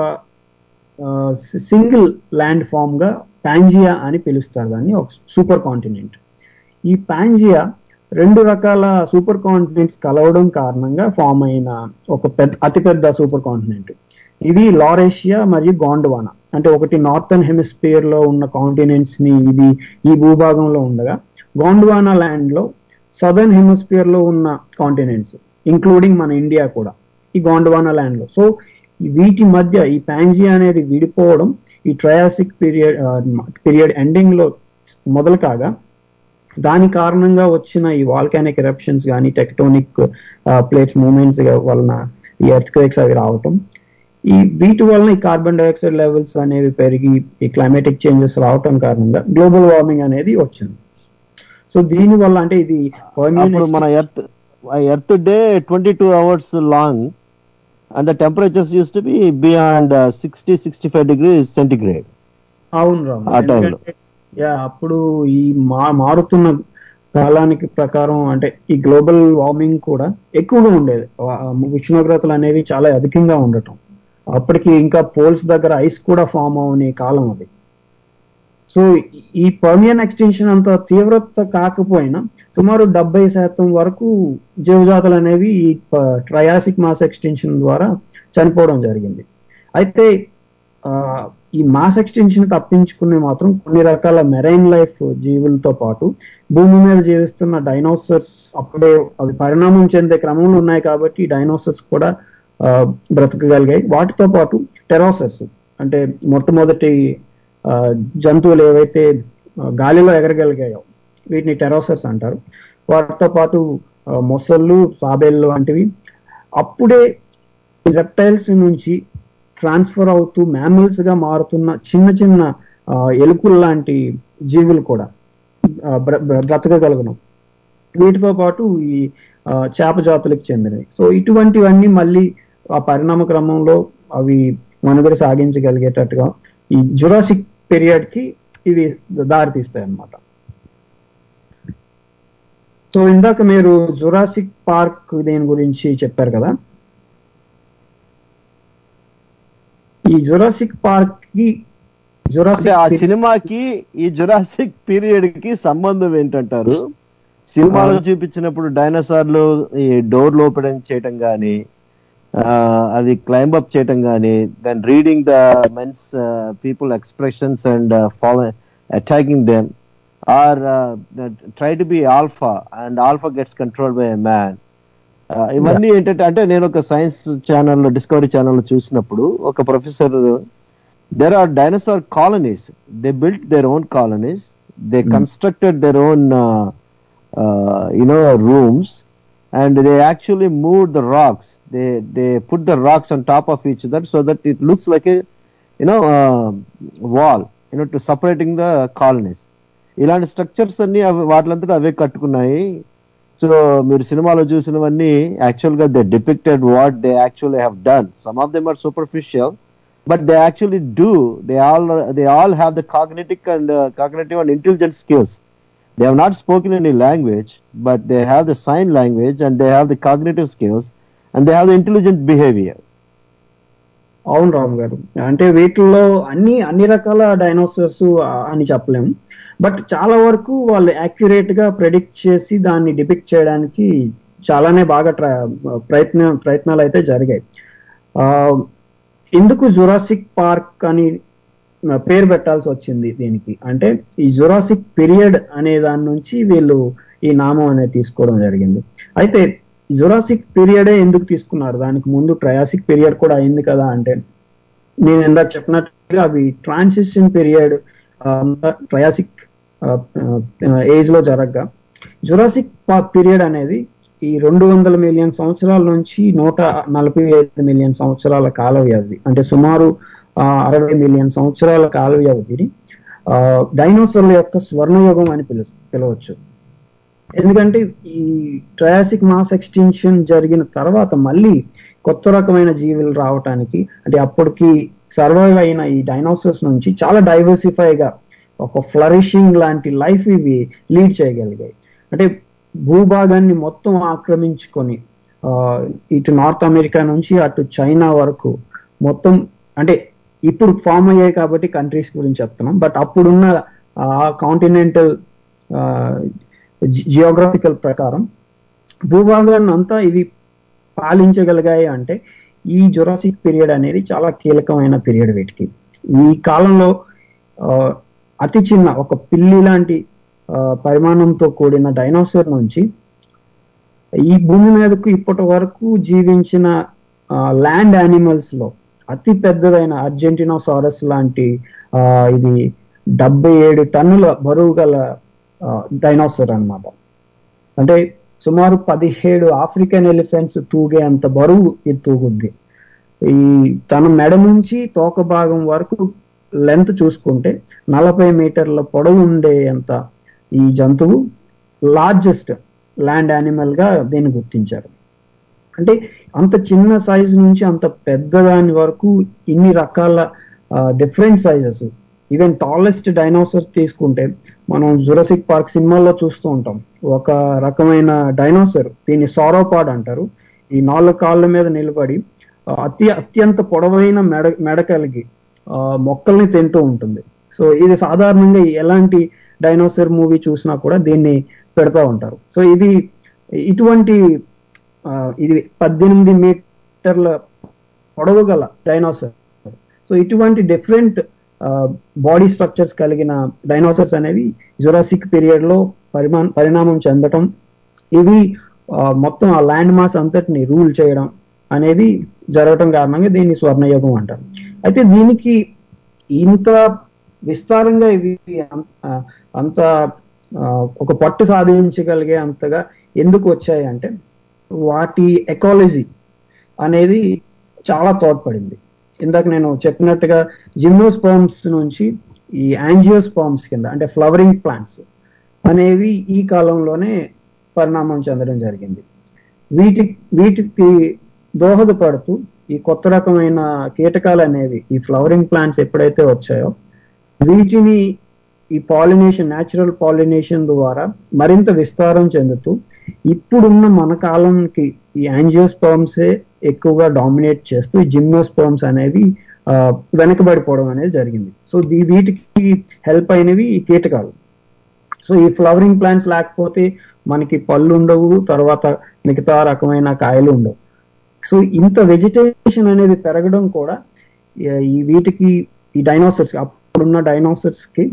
సింగిల్ ల్యాండ్ ఫామ్ గా పాంజియా అని పిలుస్తారు దాన్ని ఒక సూపర్ కాంటినెంట్ ఈ పాంజియా రెండు రకాల సూపర్ కాంటినెంట్స్ కలవడం కారణంగా ఫామ్ అయిన ఒక పెద్ద అతిపెద్ద సూపర్ కాంటినెంట్ ఇది లారేషియా మరియు గాండ్వానా అంటే ఒకటి నార్థన్ హెమిస్పియర్ లో ఉన్న కాంటినెంట్స్ ని ఇది ఈ భూభాగంలో ఉండగా గాండ్వానా ల్యాండ్ లో సదర్న్ హెమిస్ఫియర్ లో ఉన్న కాంటినెంట్స్ ఇంక్లూడింగ్ మన ఇండియా కూడా ఈ గోండవానా ల్యాండ్ లో సో వీటి మధ్య ఈ ప్యాంజియా అనేది విడిపోవడం ఈ ట్రయాసిక్ పీరియడ్ పీరియడ్ ఎండింగ్ లో మొదలు కాగా దాని కారణంగా వచ్చిన ఈ వాల్కానిక్ ఎరప్షన్స్ కానీ టెక్టోనిక్ ప్లేట్స్ మూమెంట్స్ వలన ఈ ఎర్త్ క్వేక్స్ అవి రావటం ఈ వీటి వలన ఈ కార్బన్ డైఆక్సైడ్ లెవెల్స్ అనేవి పెరిగి ఈ క్లైమాటిక్ చేంజెస్ రావటం కారణంగా గ్లోబల్ వార్మింగ్ అనేది వచ్చింది సో దీని వల్ల అంటే ఇది Permian అప్పుడు మన earth earth day twenty two hours long and the temperatures use to be beyond sixty sixty five degrees centigrade అవును రామ్ ఆ time లో. ఎందుకంటే, యా అప్పుడు ఈ మా మారుతున్న కాలానికి ప్రకారం అంటే ఈ గ్లోబల్ వార్మింగ్ కూడా ఎక్కువగా ఉండేది ఆ, ఉష్ణోగ్రతలు అనేవి చాలా అధికంగా ఉండటం అప్పటికి ఇంకా పోల్స్ దగ్గర ఐస్ కూడా ఫామ్ అవని కాలం అది సో ఈ పర్మియన్ ఎక్స్టెన్షన్ అంత తీవ్రత కాకపోయినా సుమారు డెబ్బై శాతం వరకు జీవజాతులు అనేవి ఈ ట్రయాసిక్ మాస్ ఎక్స్టెన్షన్ ద్వారా చనిపోవడం జరిగింది అయితే ఆ, ఈ మాస్ ఎక్స్టెన్షన్ తప్పించుకునే మాత్రం కొన్ని రకాల మెరైన్ లైఫ్ జీవులతో పాటు భూమి మీద జీవిస్తున్న డైనోసర్స్ అప్పుడే అవి పరిణామం చెందే క్రమంలో ఉన్నాయి కాబట్టి ఈ డైనోసర్స్ కూడా ఆ, బ్రతకగలిగాయి వాటితో పాటు టెరోసర్స్ అంటే మొట్టమొదటి ఆ, జంతువులు ఏవైతే ఆ, గాలిలో ఎగరగలిగాయో వీటిని టెరోసర్స్ అంటారు వాటితో పాటు ఆ, మొసళ్ళు సాబేళ్ళు వంటివి అప్పుడే రెప్టైల్స్ నుంచి ట్రాన్స్ఫర్ అవుతూ mammals గా మారుతున్న చిన్న చిన్న ఆ, ఎలుకలు లాంటి జీవులు కూడా ఆ, బ్ర- బ్ర- బ్రతకగలుగును వీటితో పాటు ఈ ఆ, చేప జాతులకు చెందినవి సో ఇటువంటివన్నీ మళ్ళీ ఆ పరిణామ క్రమంలో అవి మనుగడ సాగించగలిగేటట్టుగా ఈ జురాసిక్ పీరియడ్ కి ఇవి దారితీస్తాయి అన్నమాట సో ఇందాక మీరు జురాసిక్ పార్క్ దీని గురించి చెప్పారు కదా ఈ జురాసిక్ పార్క్ కి అంటే జురాసిక్ ఆ పీరియడ్- సినిమాకి ఈ జురాసిక్ పీరియడ్ కి సంబంధం ఏంటంటారు సినిమాలో చూపించినప్పుడు డైనోసార్లు ఈ డోర్ ఓపెన్ చేయటం గానీ ఆ, అది క్లైంబ్ అప్ చేయటం గానీ then reading the mens people expressions and follow attacking them or try to be alpha and alpha gets control by a man ఇవన్నీ ఏంటంటే అంటే నేను ఒక సైన్స్ ఛానల్ డిస్కవరీ ఛానల్ చూసినప్పుడు ఒక professor there are dinosaur colonies. They built their own colonies. They constructed their own, uh, uh, you know, rooms, and they actually moved the rocks. They they put the rocks on top of each other so that it looks like a, you know, uh, wall. You know, to separating the colonies. ఇలాంటి structures అన్ని అవి వాటిలంతటా అవే కట్టుకున్నాయి so మీరు సినిమాలో చూసినవన్నీ actual గా they depicted what they actually have done some of them are superficial but they actually do. They all they all have the cognitive and uh, cognitive and intelligent skills. They have not spoken any language, but they have the sign language and they have the cognitive skills and they have the intelligent behavior. అవును రామ్ గారు అంటే వీటిల్లో అన్ని అన్ని రకాల dinosaurs అని చెప్పలేము but చాలా వరకు వాళ్ళు యాక్యురేట్ గా ప్రెడిక్ట్ చేసి దాన్ని డిపిక్ట్ చేయడానికి చాలానే బాగా ట్ర- ప్రయత్న ప్రయత్నాలు అయితే జరిగాయి ఆ, ఎందుకు జురాసిక్ పార్క్ అని పేరు పెట్టాల్సి వచ్చింది దీనికి అంటే ఈ జురాసిక్ పీరియడ్ అనే దాని నుంచి వీళ్ళు ఈ నామం అనేది తీసుకోవడం జరిగింది అయితే జురాసిక్ పీరియడే ఎందుకు తీసుకున్నారు దానికి ముందు ట్రయాసిక్ పీరియడ్ కూడా అయింది కదా అంటే నేను ఇందాక చెప్పినట్టుగా అవి ట్రాన్సిషన్ పీరియడ్ ట్రయాసిక్ ఏజ్ లో జరగగా జురాసిక్ పీరియడ్ అనేది ఈ రెండు వందల మిలియన్ సంవత్సరాల నుంచి నూట నలభై ఐదు మిలియన్ సంవత్సరాల కాల వ్యవధి అంటే సుమారు ఆ, అరవై మిలియన్ సంవత్సరాల కాల వ్యవధిని ఆ, డైనోసార్ల యొక్క స్వర్ణయుగం అని పిలు పిలవచ్చు ఎందుకంటే ఈ ట్రయాసిక్ మాస్ ఎక్స్టెన్షన్ జరిగిన తర్వాత మళ్ళీ కొత్త రకమైన జీవులు రావటానికి అంటే అప్పటికి సర్వైవ్ అయిన ఈ డైనోసార్స్ నుంచి చాలా డైవర్సిఫైగా ఒక ఫ్లరిషింగ్ లాంటి లైఫ్ ఇవి లీడ్ చేయగలిగాయి అంటే భూభాగాన్ని మొత్తం ఆక్రమించుకొని ఆ, ఇటు నార్త్ అమెరికా నుంచి అటు చైనా వరకు మొత్తం అంటే ఇప్పుడు ఫామ్ అయ్యాయి కాబట్టి కంట్రీస్ గురించి చెప్తున్నాం బట్ అప్పుడున్న ఆ కాంటినెంటల్ జియోగ్రఫికల్ ప్రకారం భూభాగాన్ని అంతా ఇవి పాలించగలిగాయి అంటే ఈ జొరాసిక్ పీరియడ్ అనేది చాలా కీలకమైన పీరియడ్ వీటికి ఈ కాలంలో ఆ, అతి చిన్న ఒక పిల్లి లాంటి ఆ, పరిమాణంతో కూడిన డైనోసార్ నుంచి ఈ భూమి మీదకు ఇప్పటి వరకు జీవించిన ల్యాండ్ యానిమల్స్ లో అతి పెద్దదైన అర్జెంటీనా సారస్ లాంటి ఆ, ఇది డెబ్బై ఏడు టన్నుల బరువు గల డైనోసర్ అన్నమాట అంటే సుమారు పదిహేడు ఆఫ్రికన్ ఎలిఫెంట్స్ తూగే అంత బరువు ఇది తూగుద్ది ఈ తన మెడ నుంచి తోక భాగం వరకు లెంత్ చూసుకుంటే నలభై మీటర్ల పొడవు ఉండే అంత ఈ జంతువు లార్జెస్ట్ ల్యాండ్ యానిమల్ గా దీన్ని గుర్తించారు అంటే అంత చిన్న సైజ్ నుంచి అంత పెద్ద దాని వరకు ఇన్ని రకాల different sizes even tallest dinosaurs తీసుకుంటే మనం జురసిక్ పార్క్ సినిమాల్లో చూస్తూ ఉంటాం ఒక రకమైన డైనోసర్ దీన్ని సారోపాడ్ అంటారు ఈ నాలుగు కాళ్ళ మీద నిలబడి ఆ, అతి అత్యంత పొడవైన మెడ మెడ కలిగి ఆ, మొక్కల్ని తింటూ ఉంటుంది సో ఇది సాధారణంగా ఎలాంటి డైనోసర్ మూవీ చూసినా కూడా దీన్ని పెడతా ఉంటారు సో ఇది ఇటువంటి ఆ, ఇది పద్దెనిమిది మీటర్ల పొడవు గల డైనోసర్ సో ఇటువంటి డిఫరెంట్ బాడీ స్ట్రక్చర్స్ కలిగిన డైనోసర్స్ అనేవి జురాసిక్ పీరియడ్ లో పరిమా పరిణామం చెందటం ఇవి ఆ, మొత్తం ఆ ల్యాండ్ మాస్ అంతటిని రూల్ చేయడం అనేది జరగటం కారణంగా దీన్ని స్వర్ణయుగం అంటారు అయితే దీనికి ఇంత విస్తారంగా ఇవి అం- ఆ, అంత ఆ, ఒక పట్టు సాధించగలిగే అంతగా ఎందుకు వచ్చాయి అంటే వాటి ఎకాలజీ అనేది చాలా తోడ్పడింది ఇందాక నేను చెప్పినట్టుగా జిమ్నోస్పర్మ్స్ నుంచి ఈ యాంజియోస్పర్మ్స్ కింద అంటే ఫ్లవరింగ్ ప్లాంట్స్ అనేవి ఈ కాలంలోనే పరిణామం చెందడం జరిగింది వీటి వీటికి దోహదపడుతూ ఈ కొత్త రకమైన కీటకాలు అనేవి ఈ ఫ్లవరింగ్ ప్లాంట్స్ ఎప్పుడైతే వచ్చాయో వీటిని ఈ పాలినేషన్ న్యాచురల్ పాలినేషన్ ద్వారా మరింత విస్తారం చెందుతూ ఇప్పుడున్న మన కాలంకి ఈ యాంజియోస్పర్మ్సే ఎక్కువగా డామినేట్ చేస్తూ ఈ జిమ్నోస్పర్మ్స్ అనేవి ఆ, వెనకబడిపోవడం అనేది జరిగింది సో దీ- వీటికి హెల్ప్ అయినవి ఈ కీటకాలు సో ఈ ఫ్లవరింగ్ ప్లాంట్స్ లేకపోతే మనకి పళ్ళు ఉండవు తర్వాత మిగతా రకమైన కాయలు ఉండవు సో ఇంత వెజిటేషన్ అనేది పెరగడం కూడా ఈ- ఈ వీటికి ఈ డైనోసర్స్ అప్పుడున్న డైనోసర్స్ కి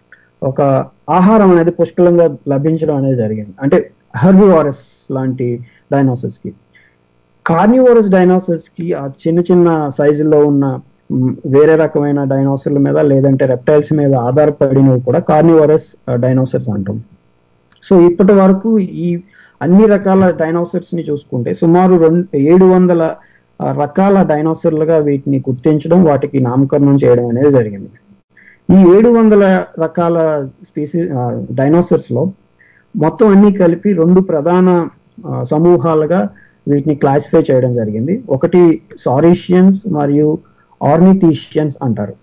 ఒక ఆహారం అనేది పుష్కలంగా లభించడం అనేది జరిగింది అంటే హెర్బివారస్ లాంటి డైనోసర్స్ కి కార్నివోరస్ డైనోసర్స్ కి ఆ చిన్న చిన్న సైజులో ఉన్న మ్, వేరే రకమైన డైనోసర్ల మీద లేదంటే రెప్టైల్స్ మీద ఆధారపడినవి కూడా కార్నివోరస్ డైనోసర్స్ అంటాం సో ఇప్పటి వరకు ఈ అన్ని రకాల డైనోసర్స్ ని చూసుకుంటే సుమారు రెండు ఏడు వందల ఆ, రకాల డైనోసర్లుగా వీటిని గుర్తించడం వాటికి నామకరణం చేయడం అనేది జరిగింది ఈ ఏడు వందల రకాల స్పీసీ డైనోసర్స్ లో మొత్తం అన్ని కలిపి రెండు ప్రధాన ఆ, సమూహాలుగా వీటిని క్లాసిఫై చేయడం జరిగింది ఒకటి సారీషియన్స్ మరియు ఆర్నిథీషియన్స్ అంటారు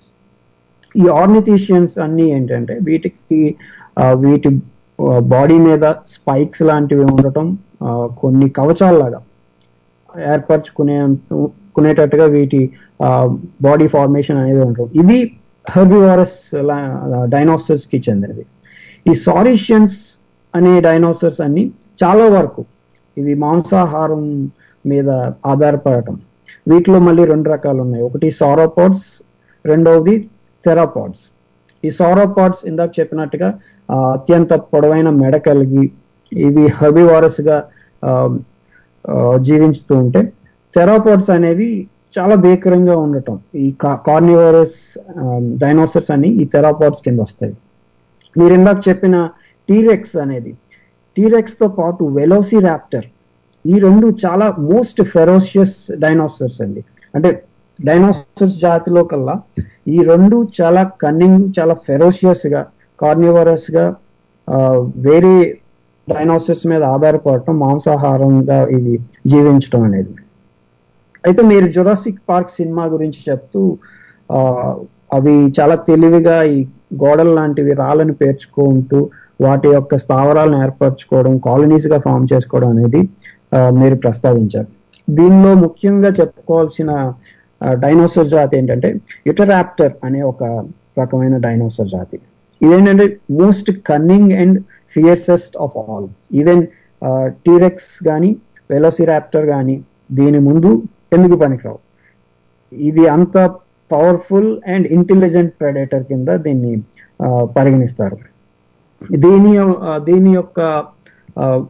ఈ ఆర్నిథీషియన్స్ అన్ని ఏంటంటే వీటికి ఆ, వీటి బాడీ మీద స్పైక్స్ లాంటివి ఉండటం ఆ, కొన్ని కవచాల్లాగా ఏర్పరచుకునే కునేటట్టుగా వీటి బాడీ ఫార్మేషన్ అనేది ఉండటం ఇవి హెర్బివారస్ డైనోసర్స్ కి చెందినవి ఈ సారీషియన్స్ అనే డైనోసర్స్ అన్ని చాలా వరకు ఇవి మాంసాహారం మీద ఆధారపడటం వీటిలో మళ్ళీ రెండు రకాలు ఉన్నాయి ఒకటి సారోపాడ్స్ రెండవది థెరాపాడ్స్ ఈ సారోపాడ్స్ ఇందాక చెప్పినట్టుగా ఆ, అత్యంత పొడవైన మెడ కలిగి ఇవి హెర్బివారస్ గా ఆ, ఆ, జీవించుతూ ఉంటే థెరాపాడ్స్ అనేవి చాలా భీకరంగా ఉండటం ఈ కార్నివరస్ డైనోసర్స్ అని ఈ థెరాపాడ్స్ కింద వస్తాయి మీరు ఇందాక చెప్పిన టీరెక్స్ అనేది టీరెక్స్ తో పాటు వెలోసిరాప్టర్ ఈ రెండు చాలా మోస్ట్ ఫెరోషియస్ డైనోసర్స్ అండి అంటే డైనోసర్స్ జాతిలో కల్లా ఈ రెండు చాలా కన్నింగ్ చాలా ఫెరోషియస్ గా కార్నివరస్ గా ఆ, వేరే డైనోసర్స్ మీద ఆధారపడటం మాంసాహారంగా ఇది జీవించడం అనేది అయితే మీరు జురాసిక్ పార్క్ సినిమా గురించి చెప్తూ ఆ, అవి చాలా తెలివిగా ఈ గోడలు లాంటివి రాళ్ళని పేర్చుకుంటూ వాటి యొక్క స్థావరాలను ఏర్పరచుకోవడం కాలనీస్ గా ఫామ్ చేసుకోవడం అనేది ఆ, మీరు ప్రస్తావించారు దీనిలో ముఖ్యంగా చెప్పుకోవాల్సిన డైనోసర్ జాతి ఏంటంటే యుటరాప్టర్ అనే ఒక రకమైన డైనోసర్ జాతి ఇదేంటంటే most cunning and fiercest of all even T rex కానీ వెలోసిరాప్టర్ కానీ దీని ముందు ఎందుకు పనికిరావు ఇది అంత పవర్ఫుల్ అండ్ ఇంటెలిజెంట్ ప్రెడేటర్ కింద దీన్ని ఆ, పరిగణిస్తారు దీని యొ- ఆ, దీని యొక్క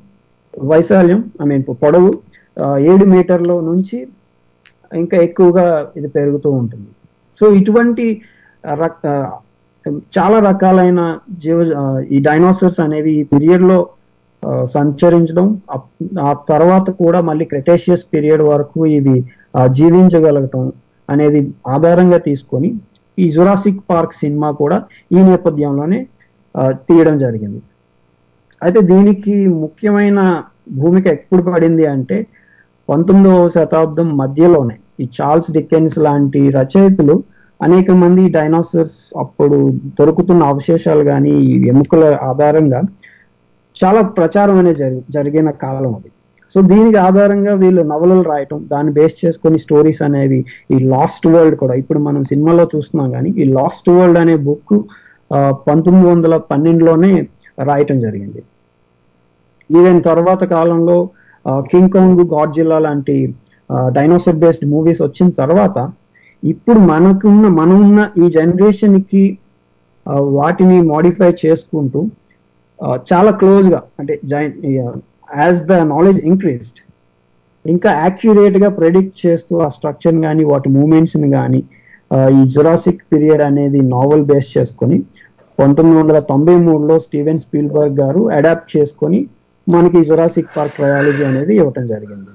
వైశాల్యం ఐ మీన్ పొడవు ఆ, ఏడు మీటర్ల నుంచి ఇంకా ఎక్కువగా ఇది పెరుగుతూ ఉంటుంది సో ఇటువంటి రక- ఆ, చాలా రకాలైన జీవ ఆ, ఈ డైనోసార్స్ అనేవి ఈ పీరియడ్ లో ఆ, సంచరించడం అప్- ఆ తర్వాత కూడా మళ్ళీ క్రెటేషియస్ పీరియడ్ వరకు ఇవి ఆ, జీవించగలగటం అనేది ఆధారంగా తీసుకొని ఈ జురాసిక్ పార్క్ సినిమా కూడా ఈ నేపథ్యంలోనే ఆ, తీయడం జరిగింది అయితే దీనికి ముఖ్యమైన భూమిక ఎప్పుడు పడింది అంటే పంతొమ్మిదవ శతాబ్దం మధ్యలోనే ఈ చార్ల్స్ డికెన్స్ లాంటి రచయితలు అనేక మంది డైనోసార్స్ అప్పుడు దొరుకుతున్న అవశేషాలు కానీ ఈ ఎముకల ఆధారంగా చాలా ప్రచారం అనేది జరి జరిగిన కాలం అది సో దీనికి ఆధారంగా వీళ్ళు నవలలు రాయటం దాన్ని బేస్ చేసుకొని స్టోరీస్ అనేవి ఈ లాస్ట్ వరల్డ్ కూడా ఇప్పుడు మనం సినిమాలో చూస్తున్నాం కానీ ఈ లాస్ట్ వరల్డ్ అనే బుక్ పంతొమ్మిది వందల పన్నెండులోనే రాయటం జరిగింది ఈవెన్ తర్వాత కాలంలో కింగ్ కాంగ్ గాడ్జిల్లా లాంటి డైనోసార్ బేస్డ్ మూవీస్ వచ్చిన తర్వాత ఇప్పుడు మనకున్న మనం ఉన్న ఈ జనరేషన్ కి ఆ, వాటిని మోడిఫై చేసుకుంటూ ఆ, చాలా క్లోజ్ గా అంటే యాజ్ ద నాలెడ్జ్ ఇంక్రీస్డ్ ఇంకా యాక్యురేట్ గా ప్రెడిక్ట్ చేస్తూ ఆ స్ట్రక్చర్ కానీ వాటి మూమెంట్స్ ని కానీ ఈ జురాసిక్ పీరియడ్ అనేది నావెల్ బేస్ చేసుకొని పంతొమ్మిది వందల తొంభై మూడులో స్టీవెన్ స్పీల్బర్గ్ గారు అడాప్ట్ చేసుకొని మనకి జురాసిక్ పార్క్ ట్రయాలజీ అనేది ఇవ్వటం జరిగింది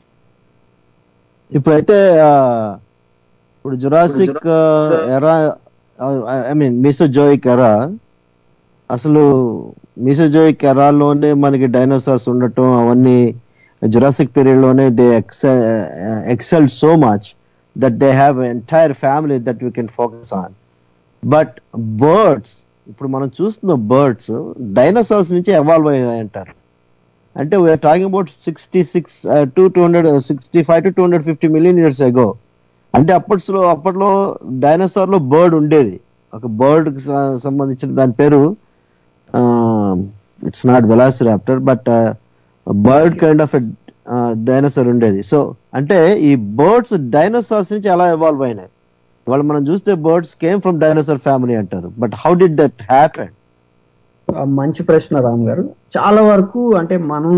ఇప్పుడైతే ఆ, ఇప్పుడు జురాసిక్ ఎరా ఐ మీన్ మిసోజోయిక్ ఎరా అసలు మిసోజోయిక్ ఎరాలోనే మనకి డైనోసార్స్ ఉండటం అవన్నీ జురాసిక్ పీరియడ్ లోనే they excel so much that they have entire family that we can focus on but birds ఇప్పుడు మనం చూస్తున్న బర్డ్స్ డైనోసార్స్ నుంచి ఎవాల్వ్ అయ్యాయి అంటారు అంటే we are talking about sixty six to two hundred sixty five to two hundred fifty million years ago అంటే అప్పట్లో అప్పట్లో డైనోసార్ లో బర్డ్ ఉండేది ఒక బర్డ్ కి స- సంబంధించిన దాని పేరు it's not velociraptor but bird kind of dinosaur ఉండేది సో అంటే ఈ బర్డ్స్ డైనోసార్స్ నుంచి ఎలా ఎవాల్వ్ అయినాయి ఇవాళ మనం చూస్తే birds came from dinosaur family అంటారు but how did that happen ఆ, మంచి ప్రశ్న రామ్ గారు చాలా వరకు అంటే మనం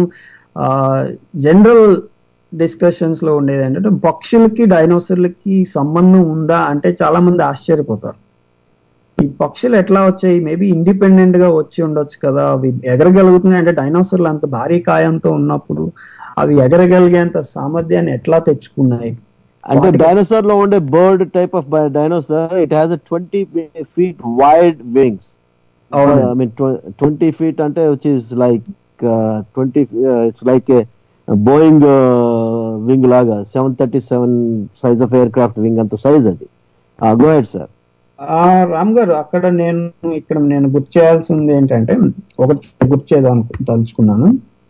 జనరల్ డిస్కషన్స్ లో ఉండేది ఏంటంటే పక్షులకి డైనోసార్లకి సంబంధం ఉందా అంటే చాలా మంది ఆశ్చర్యపోతారు ఈ పక్షులు ఎట్లా వచ్చాయి మేబీ ఇండిపెండెంట్ గా వచ్చి ఉండొచ్చు కదా అవి ఎగరగలుగుతున్నాయి అంటే డైనోసార్లు అంత భారీ కాయంతో ఉన్నప్పుడు అవి ఎగరగలిగేంత సామర్థ్యాన్ని ఎట్లా తెచ్చుకున్నాయి అంటే వాటికి- డైనోసార్ లో ఉండే bird type of dinosaur it has twenty feet wide wings అవును. ఐ మీన్ ట్వంటీ ఫీట్ అంటే which is like twenty it's like Boeing wing లాగా seven thirty seven size of aircraft wing అంత size అది go head sir ఆ, రామ్ గారు అక్కడ నేను ఇక్కడ నేను గుర్తు చేయాల్సింది ఏంటంటే ఒకటి గుర్తు చేద్దాం అనుకు- తలుచుకున్నాను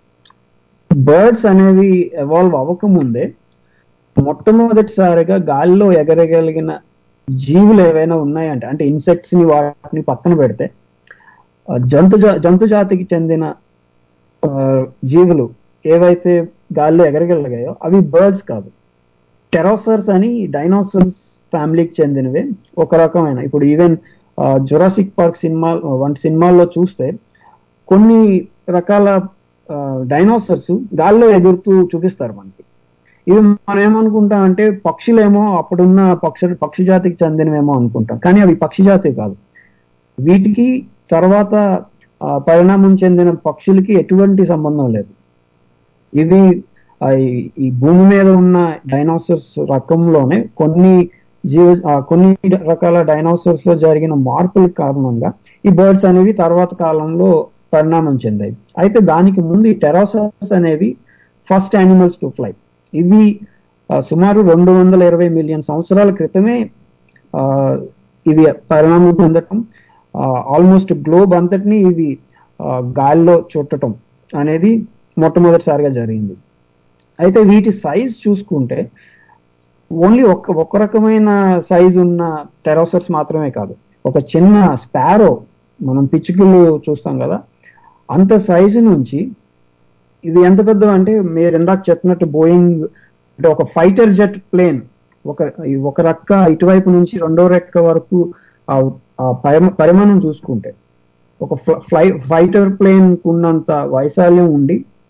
బర్డ్స్ అనేవి ఎవాల్వ్ అవ్వకముందే మొట్టమొదటిసారిగా గాలిలో ఎగరగలిగిన జీవులు ఏవైనా ఉన్నాయంటే అంటే ఇన్సెక్ట్స్ ని వాటిని పక్కన పెడితే ఆ, జంతు జా- జంతు జాతికి చెందిన ఆ, జీవులు ఏవైతే గాల్లో ఎగరగలిగాయో అవి బర్డ్స్ కాదు టెరోసర్స్ అని డైనోసర్స్ ఫ్యామిలీకి చెందినవే ఒక రకమైన ఇప్పుడు ఈవెన్ జురాసిక్ పార్క్ సినిమా వంటి సినిమాల్లో చూస్తే కొన్ని రకాల డైనోసర్స్ గాల్లో ఎగురుతూ చూపిస్తారు మనకి ఇవి మనం ఏమనుకుంటాం అంటే పక్షులేమో అప్పుడున్న పక్షి పక్షి జాతికి చెందినవేమో అనుకుంటాం కానీ అవి పక్షి జాతి కాదు వీటికి తర్వాత ఆ, పరిణామం చెందిన పక్షులకి ఎటువంటి సంబంధం లేదు ఇవి ఆ, ఈ- ఈ భూమి మీద ఉన్న డైనోసర్స్ రకంలోనే కొన్ని జీవ ఆ, కొన్ని రకాల డైనోసర్స్ లో జరిగిన మార్పుల కారణంగా ఈ బర్డ్స్ అనేవి తర్వాత కాలంలో పరిణామం చెందాయి అయితే దానికి ముందు ఈ టెరాసర్స్ అనేవి ఫస్ట్ యానిమల్స్ టు ఫ్లై ఇవి ఆ, సుమారు రెండు వందల ఇరవై మిలియన్ సంవత్సరాల క్రితమే ఆ, ఇవి పరిణామం చెందటం ఆల్మోస్ట్ గ్లోబ్ అంతటిని ఇవి ఆ, గాల్లో చుట్టటం అనేది మొట్టమొదటిసారిగా జరిగింది అయితే వీటి సైజ్ చూసుకుంటే ఓన్లీ ఒక ఒక రకమైన సైజ్ ఉన్న టెరోసర్స్ మాత్రమే కాదు ఒక చిన్న స్పారో మనం పిచ్చుకలు చూస్తాం కదా అంత సైజు నుంచి ఇది ఎంత పెద్ద అంటే మీరు ఇందాక చెప్పినట్టు బోయింగ్ అంటే ఒక ఫైటర్ జెట్ ప్లేన్ ఒక ఈ ఒక రెక్క ఇటువైపు నుంచి రెండో రెక్క వరకు ఆ ఆ పరిమ- పరిమాణం చూసుకుంటే ఒక ఫ్లై ఫైటర్ ప్లేన్ ఉన్నంత వైశాల్యం ఉండి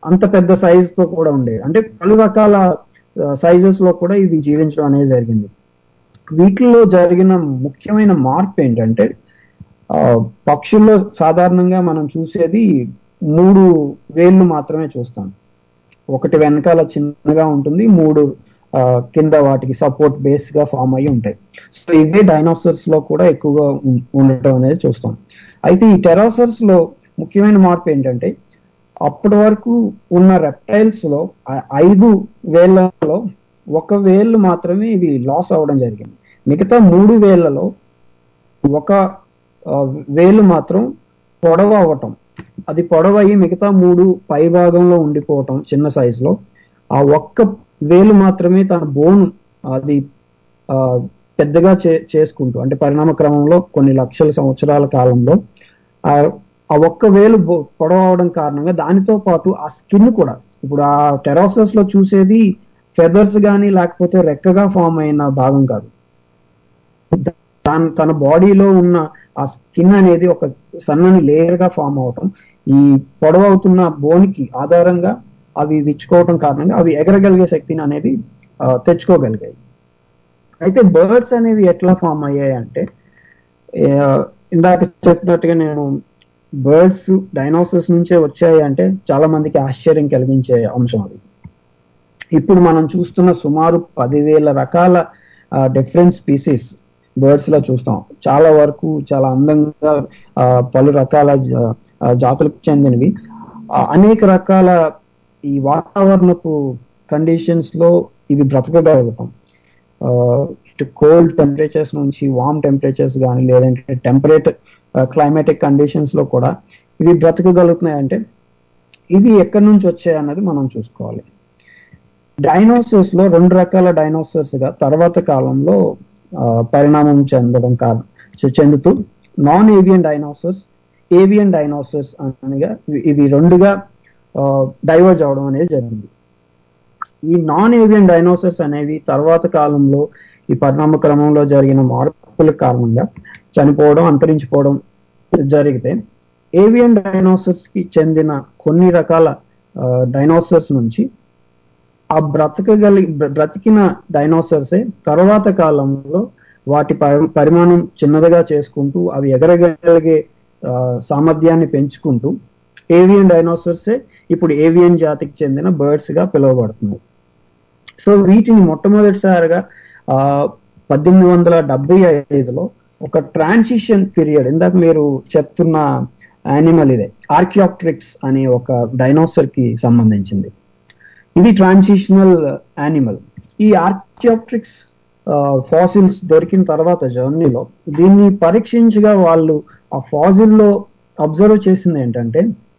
అంత పెద్ద సైజ్ తో కూడా ఉండేవి అంటే పలు రకాల సైజెస్ లో కూడా ఇవి జీవించడం అనేది జరిగింది వీటిల్లో జరిగిన ముఖ్యమైన మార్పు ఏంటంటే ఆ, పక్షుల్లో సాధారణంగా మనం చూసేది మూడు వేళ్ళు మాత్రమే చూస్తాం ఒకటి వెనకాల చిన్నగా ఉంటుంది మూడు ఆ, కింద వాటికి సపోర్ట్ బేస్ గా ఫామ్ అయ్యి ఉంటాయి సో ఇవే డైనోసర్స్ లో కూడా ఎక్కువగా ఉం- ఉండటం అనేది చూస్తాం అయితే ఈ టెరాసర్స్ లో ముఖ్యమైన మార్పు ఏంటంటే అప్పటి వరకు ఉన్న రెప్టైల్స్ లో ఆ ఐదు వేళ్లలో ఒక వేళ్ళు మాత్రమే ఇవి లాస్ అవ్వడం జరిగింది మిగతా మూడు వేళ్లలో ఒక ఆ, వేలు మాత్రం పొడవ అవ్వటం అది పొడవయి మిగతా మూడు పై భాగంలో ఉండిపోవటం చిన్న size లో ఆ ఒక్క వేలు మాత్రమే తన బోన్ అది ఆ, పెద్దగా చే చేసుకుంటూ అంటే పరిణామ క్రమంలో కొన్ని లక్షల సంవత్సరాల కాలంలో ఆ ఆ ఒక్క వేలు బొ- పొడవు అవడం కారణంగా దానితో పాటు ఆ స్కిన్ కూడా ఇప్పుడు ఆ టెరాసస్ లో చూసేది ఫెదర్స్ కానీ లేకపోతే రెక్కగా ఫామ్ అయిన భాగం కాదు తన తన బాడీలో ఉన్న ఆ స్కిన్ అనేది ఒక సన్నని లేయర్ గా ఫామ్ అవటం ఈ పొడవవుతున్న బోన్కి ఆధారంగా అవి విచ్చుకోవటం కారణంగా అవి ఎగరగలిగే శక్తిని అనేది ఆ, తెచ్చుకోగలిగాయి అయితే బర్డ్స్ అనేవి ఎట్లా ఫామ్ అయ్యాయి అంటే ఆ, ఇందాక చెప్పినట్టుగా నేను బర్డ్స్ డైనోసర్స్ నుంచే వచ్చాయి అంటే చాలా మందికి ఆశ్చర్యం కలిగించే అంశం అది ఇప్పుడు మనం చూస్తున్న సుమారు పదివేల రకాల డిఫరెంట్ స్పీసీస్ బర్డ్స్ లో చూస్తాం చాలా వరకు చాలా అందంగా ఆ, పలు రకాల జా- ఆ, జాతులకు చెందినవి ఆ, అనేక రకాల ఈ వాతావరణపు కండిషన్స్ లో ఇవి బ్రతకగలుగుతాం ఆ, ఇటు కోల్డ్ టెంపరేచర్స్ నుంచి వామ్ టెంపరేచర్స్ కానీ లేదంటే టెంపరేట్ క్లైమాటిక్ కండిషన్స్ లో కూడా ఇవి బ్రతకగలుగుతున్నాయి అంటే ఇవి ఎక్కడి నుంచి వచ్చాయి అన్నది మనం చూసుకోవాలి డైనోసర్స్ లో రెండు రకాల డైనోసర్స్ గా తర్వాత కాలంలో ఆ, పరిణామం చెందడం కారణం చె- చెందుతూ non avian dinosaurs avian dinosaurs అనగా ఇవి- ఇవి రెండుగా డైవర్జ్ అవడం అనేది జరిగింది ఈ నాన్ ఏవియన్ డైనోసర్స్ అనేవి తర్వాత కాలంలో ఈ పరిణామ క్రమంలో జరిగిన మార్పుల కారణంగా చనిపోవడం అంతరించిపోవడం జరిగితే ఏవియన్ డైనోసర్స్ కి చెందిన కొన్ని రకాల డైనోసర్స్ నుంచి ఆ బ్రతకగలి బ్ర- బ్రతికిన డైనోసర్సే తర్వాత కాలంలో వాటి పరి- పరిమాణం చిన్నదిగా చేసుకుంటూ అవి ఎగరగలిగే ఆ, సామర్థ్యాన్ని పెంచుకుంటూ ఏవియన్ డైనోసర్సే ఇప్పుడు ఏవియన్ జాతికి చెందిన బర్డ్స్ గా పిలువబడుతున్నాయి సో వీటిని మొట్టమొదటిసారిగా ఆ, పద్దెనిమిది వందల డెబ్బై ఐదులో ఒక ట్రాన్సిషన్ పీరియడ్ ఇందాక మీరు చెప్తున్న యానిమల్ ఇదే ఆర్కియాప్ట్రిక్స్ అనే ఒక డైనోసర్ కి సంబంధించింది ఇది ట్రాన్సిషనల్ యానిమల్ ఈ ఆర్కియాప్ట్రిక్స్ ఫాసిల్స్ దొరికిన తర్వాత జర్నీలో దీన్ని పరీక్షించగా వాళ్ళు ఆ fossil లో అబ్జర్వ్ చేసింది ఏంటంటే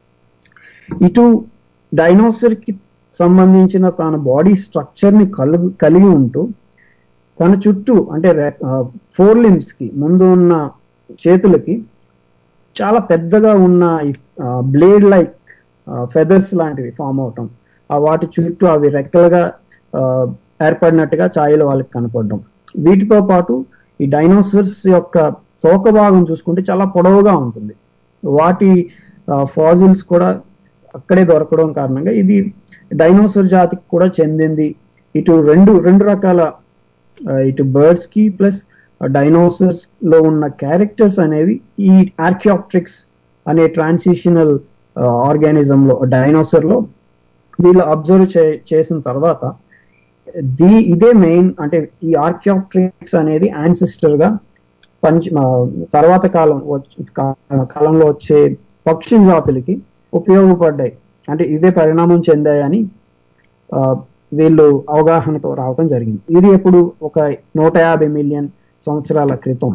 ఇటు డైనోసర్ కి సంబంధించిన తన బాడీ స్ట్రక్చర్ ని కలుగు కలిగి ఉంటూ తన చుట్టూ అంటే ఫోర్ లిమ్స్ కి ముందు ఉన్న చేతులకి చాలా పెద్దగా ఉన్న బ్లేడ్ లైక్ ఫెదర్స్ లాంటివి ఫామ్ అవటం ఆ వాటి చుట్టూ అవి రెక్కలుగా ఆ, ఏర్పడినట్టుగా ఛాయలు వాళ్ళకి కనపడడం వీటితో పాటు ఈ డైనోసర్స్ యొక్క తోక భాగం చూసుకుంటే చాలా పొడవుగా ఉంటుంది వాటి ఫాజిల్స్ కూడా అక్కడే దొరకడం కారణంగా ఇది డైనోసర్ జాతికి కూడా చెందింది ఇటు రెండు రెండు రకాల ఆ, ఇటు బర్డ్స్ కి ప్లస్ డైనోసర్స్ లో ఉన్న క్యారెక్టర్స్ అనేవి ఈ ఆర్కియాప్ట్రిక్స్ అనే ట్రాన్సిషనల్ ఆర్గానిజం లో డైనోసర్ లో వీళ్ళు అబ్జర్వ్ చేసిన తర్వాత దీ ఇదే మెయిన్ అంటే ఈ ఆర్కియాప్ట్రిక్స్ అనేది యాన్సిస్టర్ గా పంచ ఆ, తర్వాత కాలం వచ్చ- కా- కాలంలో వచ్చే పక్షి జాతులకి ఉపయోగపడ్డాయి అంటే ఇదే పరిణామం చెందాయని ఆ, వీళ్ళు అవగాహనతో రావడం జరిగింది ఇది ఎప్పుడు ఒక నూట యాభై మిలియన్ సంవత్సరాల క్రితం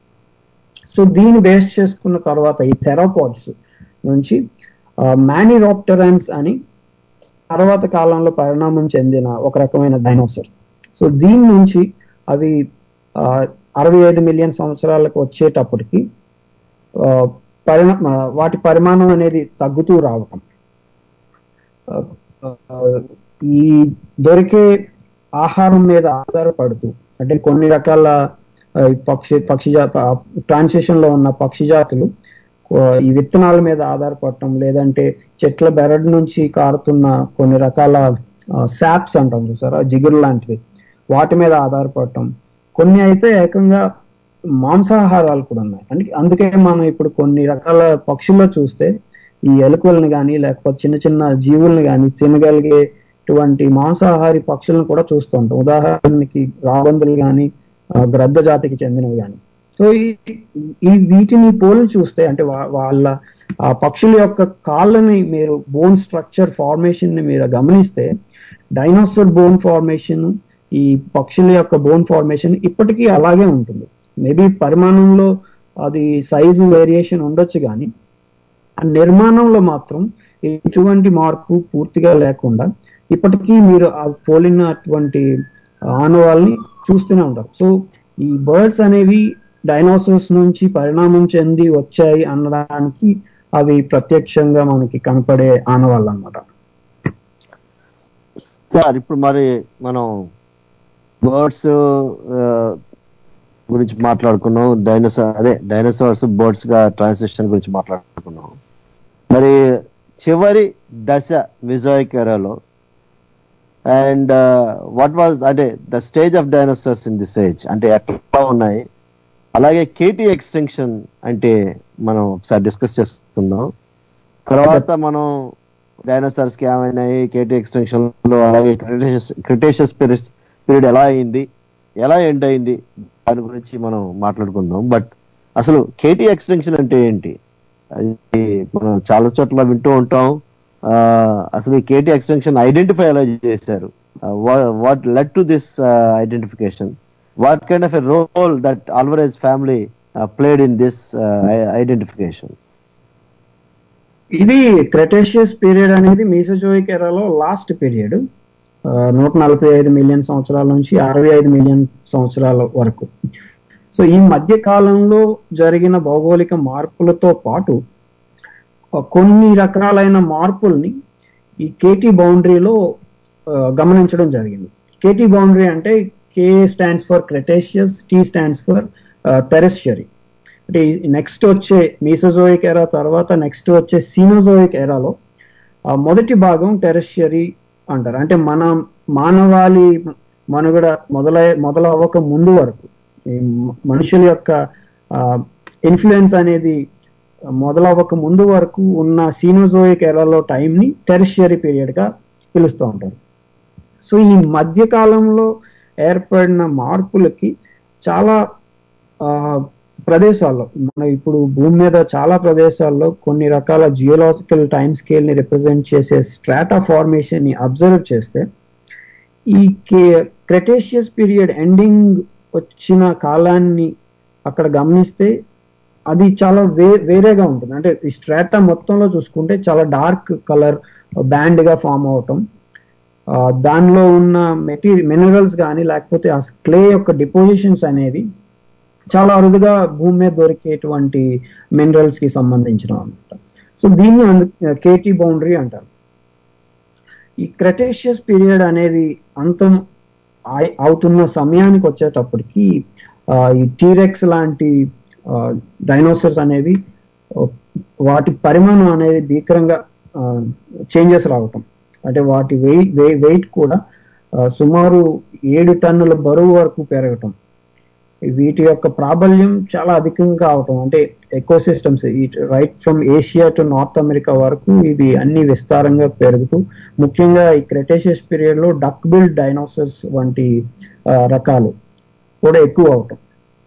సో దీన్ని బేస్ చేసుకున్న తర్వాత ఈ థెరాపాడ్స్ నుంచి మ్యానిరాప్టరన్స్ అని తర్వాత కాలంలో పరిణామం చెందిన ఒక రకమైన డైనోసర్ సో దీని నుంచి అవి ఆ, అరవై ఐదు మిలియన్ సంవత్సరాలకు వచ్చేటప్పటికి ఆ, పరిణ ఆ, వాటి పరిమాణం అనేది తగ్గుతూ రావటం ఆ, ఆ, ఈ దొరికే ఆహారం మీద ఆధారపడుతూ అంటే కొన్ని రకాల ఆ, ఈ పక్షి పక్షి జాత ట్రాన్సిషన్ లో ఉన్న పక్షి జాతులు కో- ఈ విత్తనాల మీద ఆధారపడటం లేదంటే చెట్ల బెరడు నుంచి కారుతున్న కొన్ని రకాల శాప్స్ అంటాం చూసారా జిగురు లాంటివి వాటి మీద ఆధారపడటం కొన్ని అయితే ఏకంగా మాంసాహారాలు కూడా ఉన్నాయి అంటే అందుకే మనం ఇప్పుడు కొన్ని రకాల పక్షుల్లో చూస్తే ఈ ఎలుకల్ని కానీ లేకపోతే చిన్న చిన్న జీవుల్ని కానీ తినగలిగేటువంటి మాంసాహారి పక్షులను కూడా చూస్తుంటాం ఉదాహరణకి రాబందులు కానీ గ్రద్ద జాతికి చెందినవి కానీ సో ఈ ఈ వీటిని పోలి చూస్తే అంటే వా- వాళ్ళ ఆ పక్షుల యొక్క కాళ్ళని మీరు బోన్ స్ట్రక్చర్ ఫార్మేషన్ ని మీరు గమనిస్తే డైనోసార్ బోన్ ఫార్మేషన్ ఈ పక్షుల యొక్క బోన్ ఫార్మేషన్ ఇప్పటికీ అలాగే ఉంటుంది మేబీ పరిమాణంలో అది సైజు వేరియేషన్ ఉండొచ్చు కానీ ఆ నిర్మాణంలో మాత్రం ఎటువంటి మార్పు పూర్తిగా లేకుండా ఇప్పటికీ మీరు ఆ పోలినటువంటి ఆనవాళ్ళని చూస్తూనే ఉంటారు సో ఈ బర్డ్స్ అనేవి డైనోసార్స్ నుంచి పరిణామం చెంది వచ్చాయి అనడానికి అవి ప్రత్యక్షంగా మనకి కనపడే ఆనవాళ్ళు అనమాట సార్ ఇప్పుడు మరి మనం బర్డ్స్ గురించి మాట్లాడుకున్నాం డైనోసార్ అదే డైనోసార్స్ బర్డ్స్ గా ట్రాన్సిషన్ గురించి మాట్లాడుకున్నాం మరి చివరి దశ మిజోయిక్ ఎరాలో అండ్ వాట్ వాజ్ అంటే the stage of dinosaurs in this age అంటే ఎట్లా ఉన్నాయి అలాగే కేటీ ఎక్స్టెన్షన్ అంటే మనం ఒకసారి డిస్కస్ చేసుకుందాం తర్వాత మనం డైనోసార్స్ కి ఏమైనాయి కేటీ ఎక్స్టెన్షన్ లో అలాగే క్రిటేషియస్ పీరియడ్ ఎలా అయింది ఎలా ఎండ్ అయింది దాని గురించి మనం మాట్లాడుకుందాం బట్ అసలు కేటీ ఎక్స్టెన్షన్ అంటే ఏంటి అది మనం చాలా చోట్ల వింటూ ఉంటాం ఆ, అసలు ఈ కేటీ ఎక్స్టెన్షన్ ఐడెంటిఫై ఎలా చేశారు what led to this identification what kind of a role that Alvarez family played in this identification ఇది క్రెటేషియస్ పీరియడ్ అనేది మీసోజోయిక్ ఎరాలో లాస్ట్ పీరియడ్ నూట నలభై ఐదు మిలియన్ సంవత్సరాల నుంచి అరవై ఐదు మిలియన్ సంవత్సరాల వరకు సో ఈ మధ్య కాలంలో జరిగిన భౌగోళిక మార్పులతో పాటు ఆ, కొన్ని రకాలైన మార్పుల్ని ఈ కేటీ బౌండరీలో గమనించడం జరిగింది కేటీ బౌండరీ అంటే K stands for Cretaceous T stands for Tertiary అంటే నెక్స్ట్ వచ్చే మీసోజోయిక్ ఎరా తర్వాత నెక్స్ట్ వచ్చే సీనోజోయిక్ ఎరాలో ఆ మొదటి భాగం టెరెషియరీ అంటారు అంటే మన మానవాళి మనుగడ మొదలై మొదలవ్వక ముందు వరకు ఈ మ- మనుషుల యొక్క ఇన్ఫ్లుయెన్స్ అనేది మొదలవ్వక ముందు వరకు ఉన్న సీనోజోయిక్ ఎరాలో టైంని టెరిషియరీ పీరియడ్ గా పిలుస్తూ ఉంటారు సో ఈ మధ్య కాలంలో ఏర్పడిన మార్పులకి చాలా ఆ, ప్రదేశాల్లో మన ఇప్పుడు భూమి మీద చాలా ప్రదేశాల్లో కొన్ని రకాల జియోలాజికల్ టైం స్కేల్ ని రిప్రజెంట్ చేసే స్ట్రాటా ఫార్మేషన్ ని అబ్జర్వ్ చేస్తే ఈ క్రెటేషియస్ పీరియడ్ ఎండింగ్ వచ్చిన కాలాన్ని అక్కడ గమనిస్తే అది చాలా వే వేరేగా ఉంటుంది అంటే ఈ స్ట్రాటా మొత్తంలో చూసుకుంటే చాలా డార్క్ కలర్ బ్యాండ్ గా ఫామ్ అవటం ఆ, దానిలో ఉన్న మెటీరియల్ మినరల్స్ కానీ లేకపోతే ఆ క్లే యొక్క డిపోజిషన్స్ అనేవి చాలా అరుదుగా భూమి మీద దొరికేటువంటి మినరల్స్ కి సంబంధించిన అనమాట సో దీన్ని కేటీ బౌండరీ అంటారు ఈ క్రెటేషియస్ పీరియడ్ అనేది అంతం అయి- అవుతున్న సమయానికి వచ్చేటప్పటికి ఆ, ఈ టీరెక్స్ లాంటి డైనోసర్స్ అనేవి ఆ, వాటి పరిమాణం అనేది భీకరంగా చేంజెస్ రావటం అంటే వాటి వెయిట్ వెయిట్ కూడా ఆ, సుమారు ఏడు టన్నుల బరువు వరకు పెరగటం వీటి యొక్క ప్రాబల్యం చాలా అధికంగా అవటం అంటే eco systems right from Asia to North America వరకు ఇవి అన్ని విస్తారంగా పెరుగుతూ ముఖ్యంగా ఈ క్రెటేషియస్ పీరియడ్ లో డక్ బిల్డ్ డైనోసర్స్ వంటి ఆ, రకాలు కూడా ఎక్కువ అవటం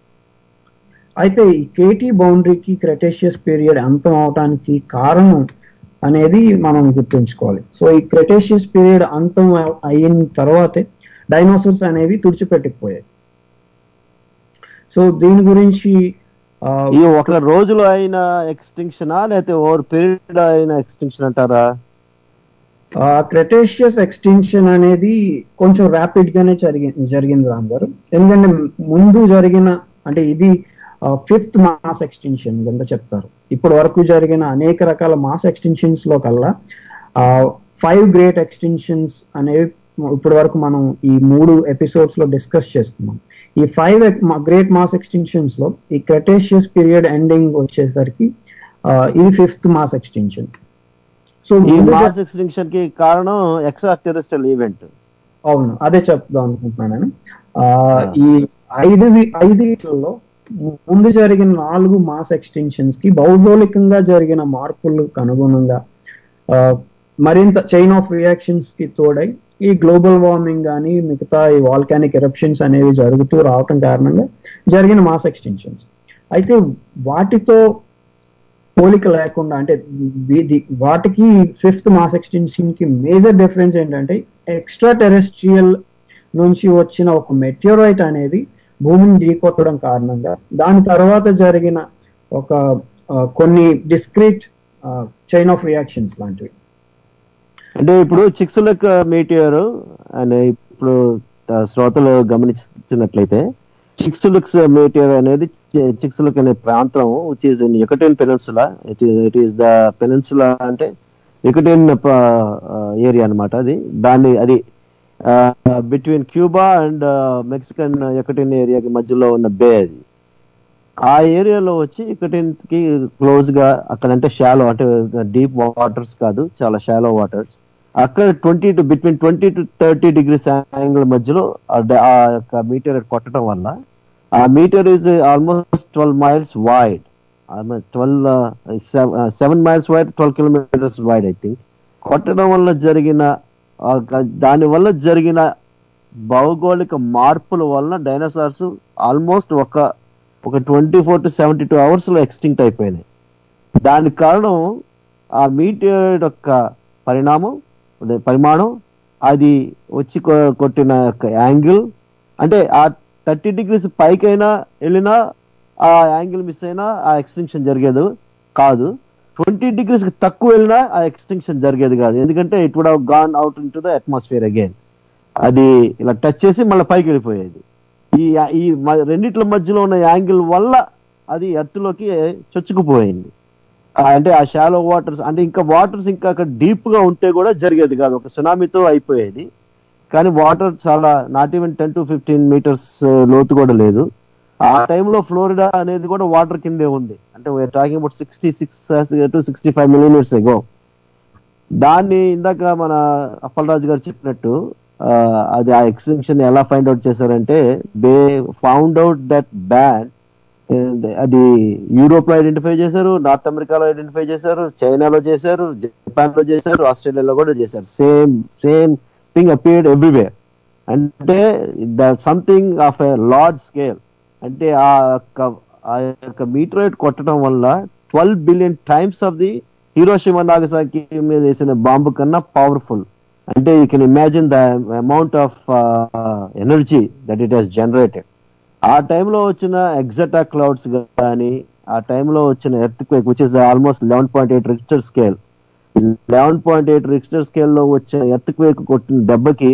అయితే ఈ కేటీ బౌండరీకి క్రెటేషియస్ పీరియడ్ అంతం అవటానికి కారణం అనేది మనం గుర్తుంచుకోవాలి సో ఈ క్రెటేషియస్ పీరియడ్ అంతం అ- అయిన తర్వాతే డైనోసర్స్ అనేవి తుడిచిపెట్టుకుపోయాయి సో దీని గురించి ఆ, ఈ ఒక రోజులో అయిన ఎక్స్టింక్షనా లేకపోతే ఓవర్ పీరియడ్ అయిన ఎక్స్టింక్షన్ అంటారా క్రెటేషియస్ ఎక్స్టెన్షన్ అనేది కొంచెం ర్యాపిడ్ గానే జరిగి జరిగింది రామ్ గారు ఎందుకంటే ముందు జరిగిన అంటే ఇది ఫిఫ్త్ మాస్ ఎక్స్టెన్షన్ కింద చెప్తారు ఇప్పటి వరకు జరిగిన అనేక రకాల మాస్ ఎక్స్టెన్షన్స్ లో కల్లా ఫైవ్ గ్రేట్ ఎక్స్టెన్షన్స్ అనేవి ఇప్పటి వరకు మనం ఈ మూడు ఎపిసోడ్స్ లో డిస్కస్ చేసుకున్నాం ఈ ఫైవ్ గ్రేట్ మాస్ ఎక్స్టెన్షన్స్ లో ఈ క్రెటేషియస్ పీరియడ్ ఎండింగ్ వచ్చేసరికి ఇది ఫిఫ్త్ మాస్ ఎక్స్టెన్షన్ సో ఈ ముందు మాస్ ఎక్స్టింక్షన్ కి కారణం ఎక్స్ట్రా టెరిస్ట్రియల్ ఈవెంట్ అవును అదే చెప్దాం అనుకుంటున్నాను నేను ఆ, ఈ ఐదు ఐదిట్లో ముందు జరిగిన నాలుగు మాస్ ఎక్స్టెన్షన్స్ కి భౌగోళికంగా జరిగిన మార్పులకు అనుగుణంగా ఆ, మరింత చైన్ ఆఫ్ రియాక్షన్స్ కి తోడై ఈ గ్లోబల్ వార్మింగ్ కానీ మిగతా ఈ వాల్కానిక్ ఎరప్షన్స్ అనేవి జరుగుతూ రావటం కారణంగా జరిగిన మాస్ ఎక్స్టెన్షన్స్ అయితే వాటితో పోలిక లేకుండా అంటే వీది- వాటికి ఫిఫ్త్ మాస్ ఎక్స్టెన్షన్ కి మేజర్ డిఫరెన్స్ ఏంటంటే ఎక్స్ట్రా టెరెస్ట్రియల్ నుంచి వచ్చిన ఒక మెట్యూరైట్ అనేది భూమిని ఢీకొట్టడం కారణంగా దాని తర్వాత జరిగిన ఒక ఆ, కొన్ని డిస్క్రీట్ చైన్ ఆఫ్ రియాక్షన్స్ లాంటివి అంటే ఇప్పుడు చిక్సులక్ మీటియర్ అని ఇప్పుడు ఆ, శ్రోతలు గమనించినట్లయితే చిక్సులుక్స్ మీటియర్ అనేది చి- చిక్సులుక్ అనే ప్రాంతం which is in Yucatan peninsula it it is the peninsula అంటే ఎకటిన్ ఏరియా అన్నమాట అది దాన్ని అది between Cuba and Mexican Yucatan ఏరియాకి మధ్యలో ఉన్న బే అది ఆ ఏరియాలో వచ్చి ఎకటిన్ కి క్లోజ్ గా అక్కడంటే షాలో అంటే డీప్ వాటర్స్ కాదు చాలా షాలో వాటర్స్ అక్కడ twenty to between twenty to thirty degrees angle మధ్యలో ఆ డ- ఆ యొక్క మీటర్ కొట్టడం వల్ల ఆ meteor is almost twelve miles wide twelve seven miles wide twelve kilometres wide I think కొట్టడం వల్ల జరిగిన ఆ క- దాని వల్ల జరిగిన భౌగోళిక మార్పుల వలన డైనోసార్స్ ఆల్మోస్ట్ ఒక ఒక twenty four to seventy two hours లో ఎక్స్టింక్ట్ అయిపోయినాయి దానికి కారణం ఆ మీటియర్ యొక్క పరిణామం అదే పరిమాణం అది వచ్చి కొ- కొట్టిన యొక్క యాంగిల్ అంటే ఆ థర్టీ డిగ్రీస్ పైకైనా వెళ్ళినా ఆ యాంగిల్ మిస్ అయినా ఆ ఎక్స్టింక్షన్ జరిగేది కాదు ట్వంటీ డిగ్రీస్ తక్కువ వెళ్ళినా ఆ ఎక్స్టింక్షన్ జరిగేది కాదు ఎందుకంటే it would have gone out in to the atmosphere again అది ఇలా టచ్ చేసి మళ్ళీ పైకి వెళ్ళిపోయేది ఈ ఈ మ- రెండిట్ల మధ్యలో ఉన్న యాంగిల్ వల్ల అది ఎర్త్లోకి చొచ్చుకుపోయింది ఆ, అంటే ఆ షాలో వాటర్స్ అంటే ఇంకా వాటర్స్ ఇంకా అక్కడ డీప్ గా ఉంటే కూడా జరిగేది కాదు ఒక సునామీతో అయిపోయేది కానీ వాటర్ చాలా not even ten to fifteen metres లోతు కూడా లేదు ఆ టైంలో ఫ్లోరిడా అనేది కూడా వాటర్ కిందే ఉంది అంటే we are talking about sixty six to sixty five millimetres ago దాన్ని ఇందాక మన అప్పలరాజు గారు చెప్పినట్టు ఆ, అది ఆ ఎక్స్టెన్షన్ ఎలా ఫైండ్ అవుట్ చేశారంటే they found out that band అది యూరోప్ లో ఐడెంటిఫై చేశారు నార్త్ అమెరికాలో ఐడెంటిఫై చేశారు చైనాలో చేశారు జపాన్ లో చేశారు ఆస్ట్రేలియాలో కూడా చేశారు same same thing appeared everywhere అంటే the something of a large scale అంటే ఆ యొక్క ఆ యొక్క మీటరైట్ కొట్టడం వల్ల twelve billion times of the Hiroshima Nagasaki మీద వేసిన బాంబు కన్నా పవర్ఫుల్ అంటే you can imagine the amount of energy that it has generated ఆ టైంలో వచ్చిన ఎగ్జటా క్లౌడ్స్ కానీ ఆ టైంలో వచ్చిన earthquake which is almost eleven point eight Richter scale eleven point eight Richter స్కేల్లో వచ్చిన ఎర్త్ క్వేక్ కొట్టిన దెబ్బకి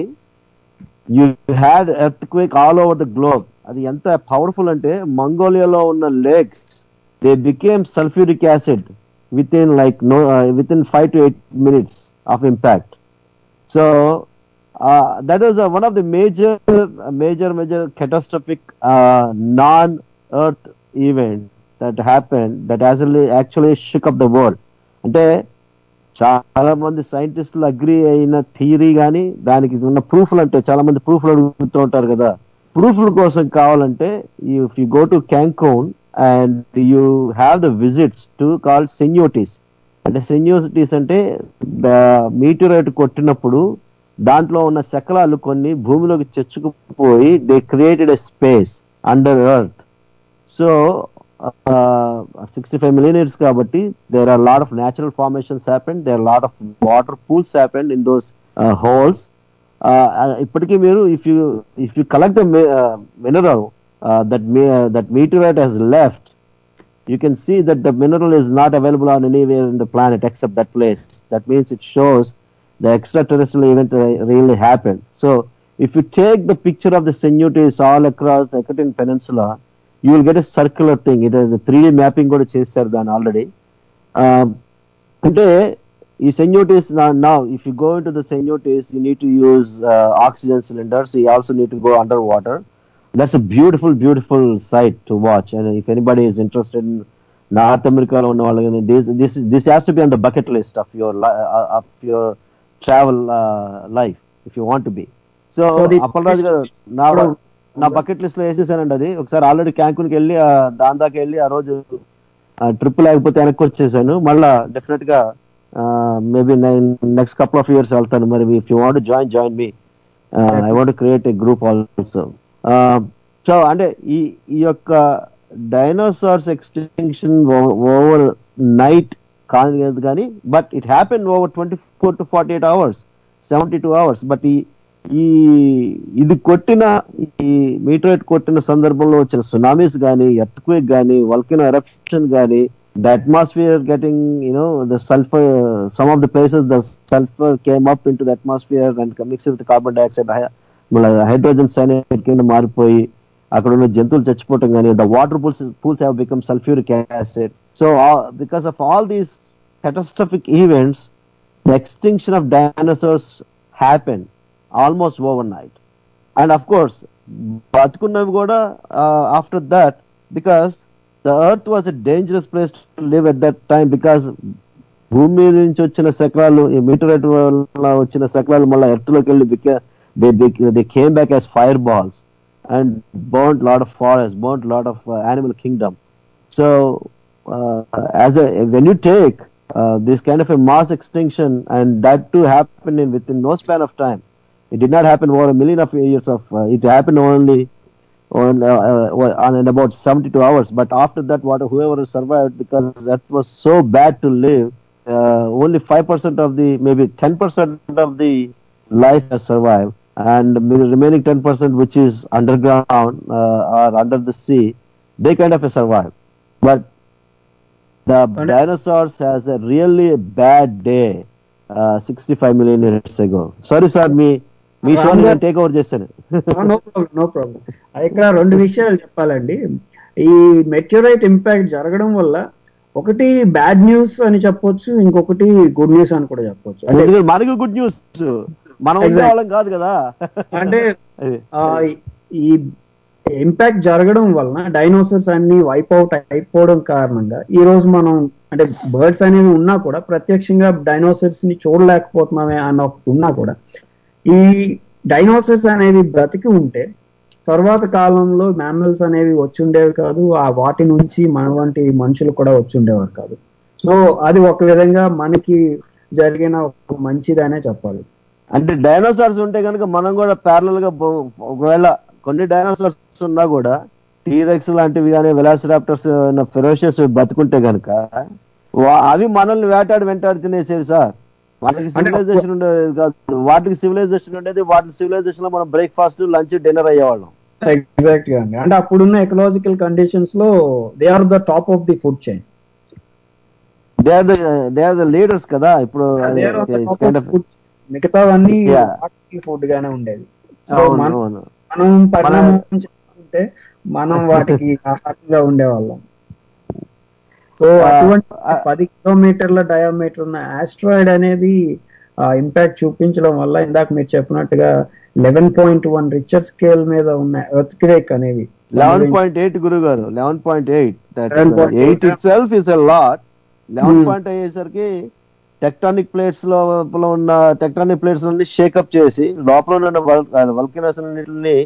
you had earthquake all over the globe అది ఎంత పవర్ఫుల్ అంటే మంగోలియాలో ఉన్న lakes they became sulphuric acid within like no within five to eight minutes of impact so uh, that was uh, one of the major, major, major catastrophic uh, non-Earth event that happened that actually actually shook up the world. అంటే చాలా మంది సైంటిస్టులు agri అయిన theory కానీ దానికి ఉన్న ప్రూఫ్లు అంటే చాలా మంది ప్రూఫ్లు అడుగుతూ ఉంటారు కదా ప్రూఫ్ల కోసం కావాలంటే if you go to Cancun and you have the visits to call cenotes అంటే సెన్యూసిటీస్ అంటే మీటరైట్ కొట్టినప్పుడు దాంట్లో ఉన్న శకలాలు కొన్ని భూమిలోకి చొచ్చుకుపోయి they created a space under earth so sixty five million years కాబట్టి there are lot of natural formations happened there lot of water pools happened in those holes ఇప్పటికీ మీరు if you if you collect mineral that that meteorite has left you can see that the mineral is not available on anywhere in the planet except that place. That means it shows the extraterrestrial event re- really happened. So, if you take the picture of the Senutis all across the Yucatan Peninsula, you will get a circular thing. It is a 3D mapping కూడా చేశారు దాన్ని already అంటే ఈ cenotes now if you go into the cenotes you need to use uh, oxygen cylinders you also need to go underwater that's a beautiful beautiful sight to watch and if anybody is interested in north అమెరికాలో ఉన్న వాళ్ళు కానీ this this has to be on the bucket list of your of your travel life if you want be so So the- Appalaraju garu నా నా bucket list లో వేసేసానండి అది ఒకసారి already క్యాంకున్కి వెళ్ళి ఆ, దాని దాకా వెళ్ళి ఆ రోజు ట్రిప్ లేకపోతే వెనక్కి వచ్చేసాను మళ్ళా డెఫినెట్ గా maybe next couple of years వెళ్తాను మరి if you want join join me I want create a group also so అంటే ఈ ఈ యొక్క డైనోసార్స్ ఎక్స్టింక్షన్ ఓవర్ నైట్ కాదు కానీ but it happen over twenty four to forty eight hours seventy two hours but ఈ ఈ ఇది కొట్టిన ఈ మీటరేట్ కొట్టిన సందర్భంలో వచ్చిన సునామీస్ కానీ ఎర్త్క్వేక్ కానీ వల్కిన్ ఎరప్షన్ కానీ the atmosphere getting you know the sulphur some of the places the sulphur came up in to the atmosphere and mix with carbon dioxide మళ్ళీ హైడ్రోజన్ సైనైడ్ కింద మారిపోయి అక్కడ ఉన్న జంతువులు చచ్చిపోవటం కానీ the water pools pools have become sulphuric acid so because of all these catastrophic events, the extinction of dinosaurs happened almost overnight. And of course, బతుకున్నవి కూడా after that because the earth was a dangerous place to live at that time because భూమి మీద నుంచి వచ్చిన శకలాలు ఈ మీటరేట్ వల్ల వచ్చిన శకలాలు మళ్ళీ ఎర్త్ లోకి వెళ్ళి they came back as fire balls and burnt lot of forest burnt lot of animal kingdom so as a when you take uh, this kind of a mass extinction and that too happened in within no span of time it did not happen over a million of years of uh, it happened only on, uh, uh, on in about 72 hours but after that what whoever survived because that was so bad to live uh, only 5% of the maybe 10% of the life has survived and the remaining 10% which is underground uh, or under the sea they kind of survived but the And- dinosaurs has a really bad day uh, 65 million years ago. Sorry, sir, మీ మీ show Ram నేను garu- take over చేశాను no problem no problem ఇక్కడ రెండు విషయాలు చెప్పాలండి ఈ మెట్యూరైట్ impact జరగడం వల్ల ఒకటి బ్యాడ్ న్యూస్ అని చెప్పొచ్చు ఇంకొకటి గుడ్ న్యూస్ అని కూడా చెప్పొచ్చు అంటే ఎందుకంటే మనకు గుడ్ న్యూస్ మనం ఉండే Exactly. వాళ్ళం కాదు కదా అంటే అది. ఆ, ఈ ఇంపాక్ట్ జరగడం వలన డైనోసర్స్ అన్ని వైప్ అవుట్ అయిపోవడం కారణంగా ఈ రోజు మనం అంటే బర్డ్స్ అనేవి ఉన్నా కూడా ప్రత్యక్షంగా డైనోసర్స్ ని చూడలేకపోతున్నామే అన్న ఒకటి ఉన్నా కూడా ఈ డైనోసర్స్ అనేవి బ్రతికి ఉంటే తర్వాత కాలంలో మ్యామల్స్ అనేవి వచ్చి ఉండేవి కాదు ఆ వాటి నుంచి మన వంటి మనుషులు కూడా వచ్చి ఉండేవారు కాదు సో అది ఒక విధంగా మనకి జరిగిన ఒక మంచిదనే చెప్పాలి అంటే డైనోసార్స్ ఉంటే కనుక మనం కూడా ప్యారల్ గా బో- ఒకవేళ కొన్ని డైనోసార్స్ ఉన్నా కూడా టీరెక్స్ లాంటివి కానీ వెలాసిరాప్టర్స్ ఫెరోషియస్ బతుకుంటే కనుక వా- అవి మనల్ని వేటాడి వెంటాడి తినేసేవి సార్ మనకి సివిలైజేషన్ ఉండేది కాదు వాటికి సివిలైజేషన్ ఉండేది వాటి సివిలైజేషన్ లో మనం బ్రేక్ఫాస్ట్ లంచ్ డిన్నర్ అయ్యేవాళ్ళం ఎగ్జాక్ట్ గా అండి అంటే అప్పుడున్న ఎకలాజికల్ కండిషన్స్ లో they are the top of the food chain they are the they are the leaders కదా ఇప్పుడు కైండ్ ఆఫ్ మిగతావన్నీ Yeah. ఫుడ్ గానే ఉండేది సో అవును మనం అవును మనం పరిణామం చేసుకుంటే మనం వాటికి ఆహారంగా ఉండేవాళ్ళం సో Ah, అటువంటి ah. పది కిలోమీటర్ల డయామీటర్ ఉన్న ఆస్ట్రాయిడ్ అనేది ఇంపాక్ట్ చూపించడం వల్ల ఇందాక మీరు చెప్పినట్టుగా eleven point one Richter scale మీద ఉన్న ఎర్త్ క్వేక్ అనేవి లెవెన్ పాయింట్ ఎయిట్ గురువు గారు eleven point eight 11.8. Eight itself is a lot eleven Hmm. Point అయ్యేసరికి టెక్టానిక్ ప్లేట్స్ లోపల ఉన్న టెక్టానిక్ ప్లేట్స్ నుండి షేకప్ చేసి లోపల ఉన్న వల్కినస్ అన్నింటిని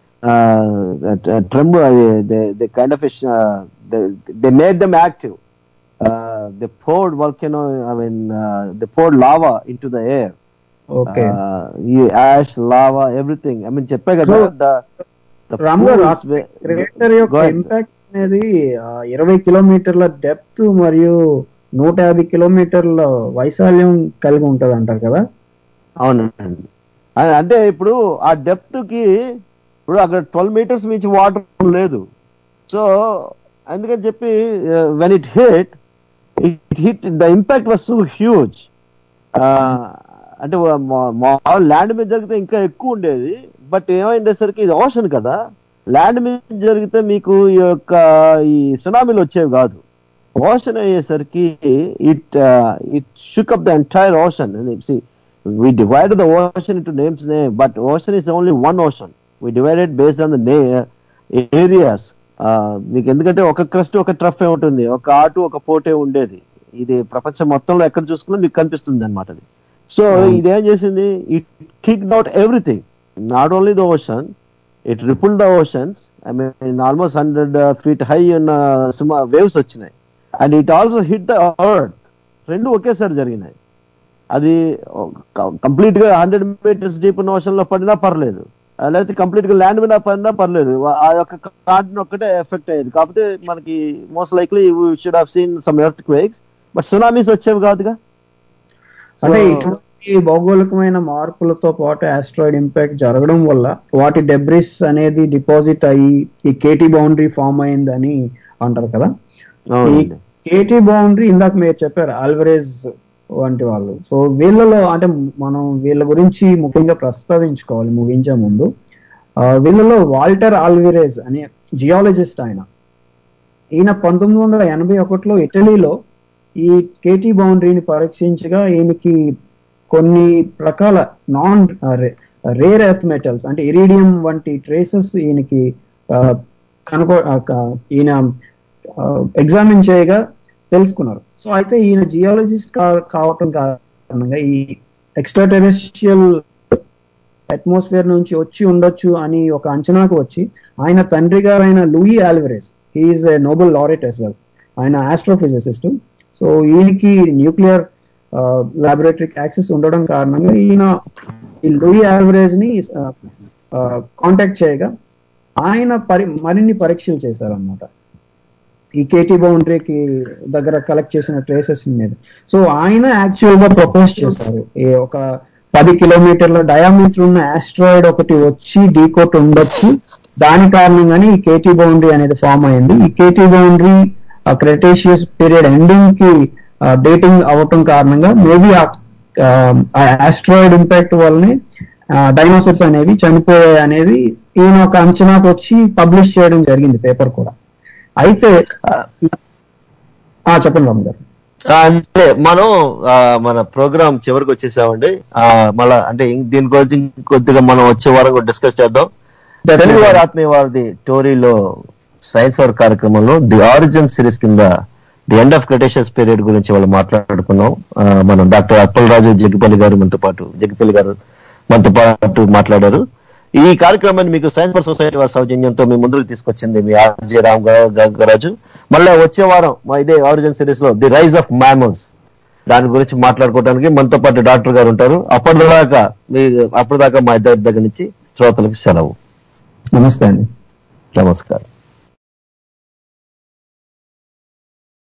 tremble they kind of they made them active they poured volcano I mean they poured lava in to the air okay ఈ ash lava everything I mean చెప్పే కదా So, the- the Ram garu pools were- creator యొక్క Go ahead, sir. Impact అనేది ఆ, ఇరవై కిలోమీటర్ల depth మరియు నూట యాభై కిలోమీటర్ల వైశాల్యం కలిగి ఉంటది అంటారు కదా అవునండి అ- అంటే ఇప్పుడు ఆ డెప్త్ కి ఇప్పుడు అక్కడ ట్వెల్వ్ మీటర్స్ మించి వాటర్ లేదు సో అందుకని చెప్పి when it hit it hit the impact was so huge అంటే ల్యాండ్ మీద జరిగితే ఇంకా ఎక్కువ ఉండేది బట్ ఏమైందేసరికి ఇది ఓషన్ కదా ల్యాండ్ మీద జరిగితే మీకు ఈ యొక్క ఈ సునామీలు వచ్చేవి కాదు ఓషన్ అయ్యేసరికి it it shook up the entire ocean we divided the ocean into names name, but ocean is only one ocean. We divided based on the na- areas ఆ, మీకు ఎందుకంటే ఒక క్రస్ట్ ఒక ట్రఫ్ ఉంటుంది ఒక ఆటు ఒక పోటే ఉండేది ఇది ప్రపంచం మొత్తంలో ఎక్కడ చూసుకున్నా మీకు కనిపిస్తుంది అనమాట అది సో ఇదేం చేసింది it kick out everything not only the ocean it ripple the oceans I mean almost hundred feet high ఉన్న సుమా వేవ్స్ వచ్చినాయి and it also hit the earth రెండు ఒకేసారి జరిగినాయి అది కంప్లీట్ గా హండ్రెడ్ మీటర్స్ డీప్ ఉన్న ఓషన్ లో పడినా పర్లేదు ఆ, లేకపోతే కంప్లీట్ గా ల్యాండ్ మీద పడినా పర్లేదు వా- ఆ యొక్క కాంటిని ఒక్కటే ఎఫెక్ట్ అయ్యేది కాకపోతే మనకి most likely should have seen some earthquakes but tsunamis వచ్చేవి కాదుగా అంటే So- ఇటువంటి భౌగోళికమైన మార్పులతో పాటు ఆస్ట్రాయిడ్ ఇంపాక్ట్ జరగడం వల్ల వాటి డెబ్రిస్ అనేది డిపాజిట్ అయ్యి ఈ కేటీ బౌండరీ ఫామ్ అయిందని అంటారు కదా ఈ అవునండి. కేటీ బౌండరీ ఇందాక మీరు చెప్పారు ఆల్వరేజ్ వంటి వాళ్ళు సో వీళ్ళలో అంటే మనం వీళ్ళ గురించి ముఖ్యంగా ప్రస్తావించుకోవాలి ముగించే ముందు ఆ, వీళ్ళలో వాల్టర్ ఆల్విరేజ్ అనే జియాలజిస్ట్ ఆయన ఈయన పంతొమ్మిది వందల ఎనభై ఒకటిలో ఇటలీలో ఈ కేటీ బౌండరీని పరీక్షించగా ఈయనకి కొన్ని రకాల నాన్ రేర్ ఎర్త్ మెటల్స్ అంటే ఇరీడియం వంటి ట్రేసెస్ ఈయనకి ఆ, కనుకో ఆ, క- ఈయన ఎగ్జామిన్ చేయగా తెలుసుకున్నారు సో అయితే ఈయన జియాలజిస్ట్ కావటం కారణంగా ఈ ఎక్స్ట్రా టెరెస్ట్రియల్ అట్మాస్ఫియర్ నుంచి వచ్చి ఉండొచ్చు అని ఒక అంచనాకు వచ్చి ఆయన తండ్రి గారు అయిన Luis Alvarez he's a Nobel laureate as well ఆయన ఆస్ట్రోఫిజిసిస్ట్ సో ఈయనకి న్యూక్లియర్ లాబొరేటరీకి యాక్సెస్ ఉండడం కారణంగా ఈయన ఈ లూయి ఆల్వరేజ్ ని కాంటాక్ట్ చేయగా ఆయన పరి మరిన్ని పరీక్షలు చేశారన్నమాట ఈ కేటీ బౌండరీకి దగ్గర కలెక్ట్ చేసిన ట్రేసెస్ మీద సో ఆయన యాక్చువల్ గా ప్రపోజ్ చేశారు ఈ ఒక పది కిలోమీటర్ల డయామీటర్ ఉన్న ఆస్ట్రాయిడ్ ఒకటి వచ్చి డీకోట్ ఉండొచ్చు దాని కారణంగానే ఈ కేటీ బౌండరీ అనేది ఫామ్ అయింది ఈ KT boundary Cretaceous period ending కి డేటింగ్ అవటం కారణంగా మేబీ ఆ ఆస్ట్రాయిడ్ ఇంపాక్ట్ వల్లనే డైనోసర్స్ అనేవి చనిపోయాయి అనేది ఈయన ఒక అంచనాకు వచ్చి పబ్లిష్ చేయడం జరిగింది పేపర్ కూడా అయితే ఆ, చెప్పండి రామ్ గారు ఆ, అంటే మనం ఆ, మన ప్రోగ్రామ్ చివరికి వచ్చేసామండి ఆ, మళ్ళా అంటే ఇం- దీని గురించి కొద్దిగా మనం వచ్చే వారం కూడా డిస్కస్ చేద్దాం తెలుగు వారి ఆత్మీయ వారిది టోరీలో సైన్స్ అవర్ కార్యక్రమంలో ది ఆరిజిన్ సిరీస్ కింద the end of Cretaceous period గురించి వాళ్ళు మాట్లాడుకున్నాం ఆ, మనం డాక్టర్ అప్పల్ రాజు జగ్గిపల్లి గారు మనతో పాటు జగ్గిపల్లి గారు మనతో పాటు మాట్లాడారు ఈ కార్యక్రమాన్ని మీకు సైన్స్ ఫర్ సొసైటీ వారి సౌజన్యంతో మీ ముందుకు తీసుకొచ్చింది మీ ఆర్జే రామ్ గంగరాజు మళ్ళీ వచ్చే వారం మా ఇదే ఆరిజిన్ సిరీస్ లో ది రైజ్ ఆఫ్ మ్యామల్స్ దాని గురించి మాట్లాడుకోవడానికి మనతో పాటు డాక్టర్ గారు ఉంటారు అప్పటిదాకా మీ అప్పటిదాకా మా ఇద్దరి దగ్గర నుంచి శ్రోతలకు సెలవు నమస్తే అండి నమస్కారం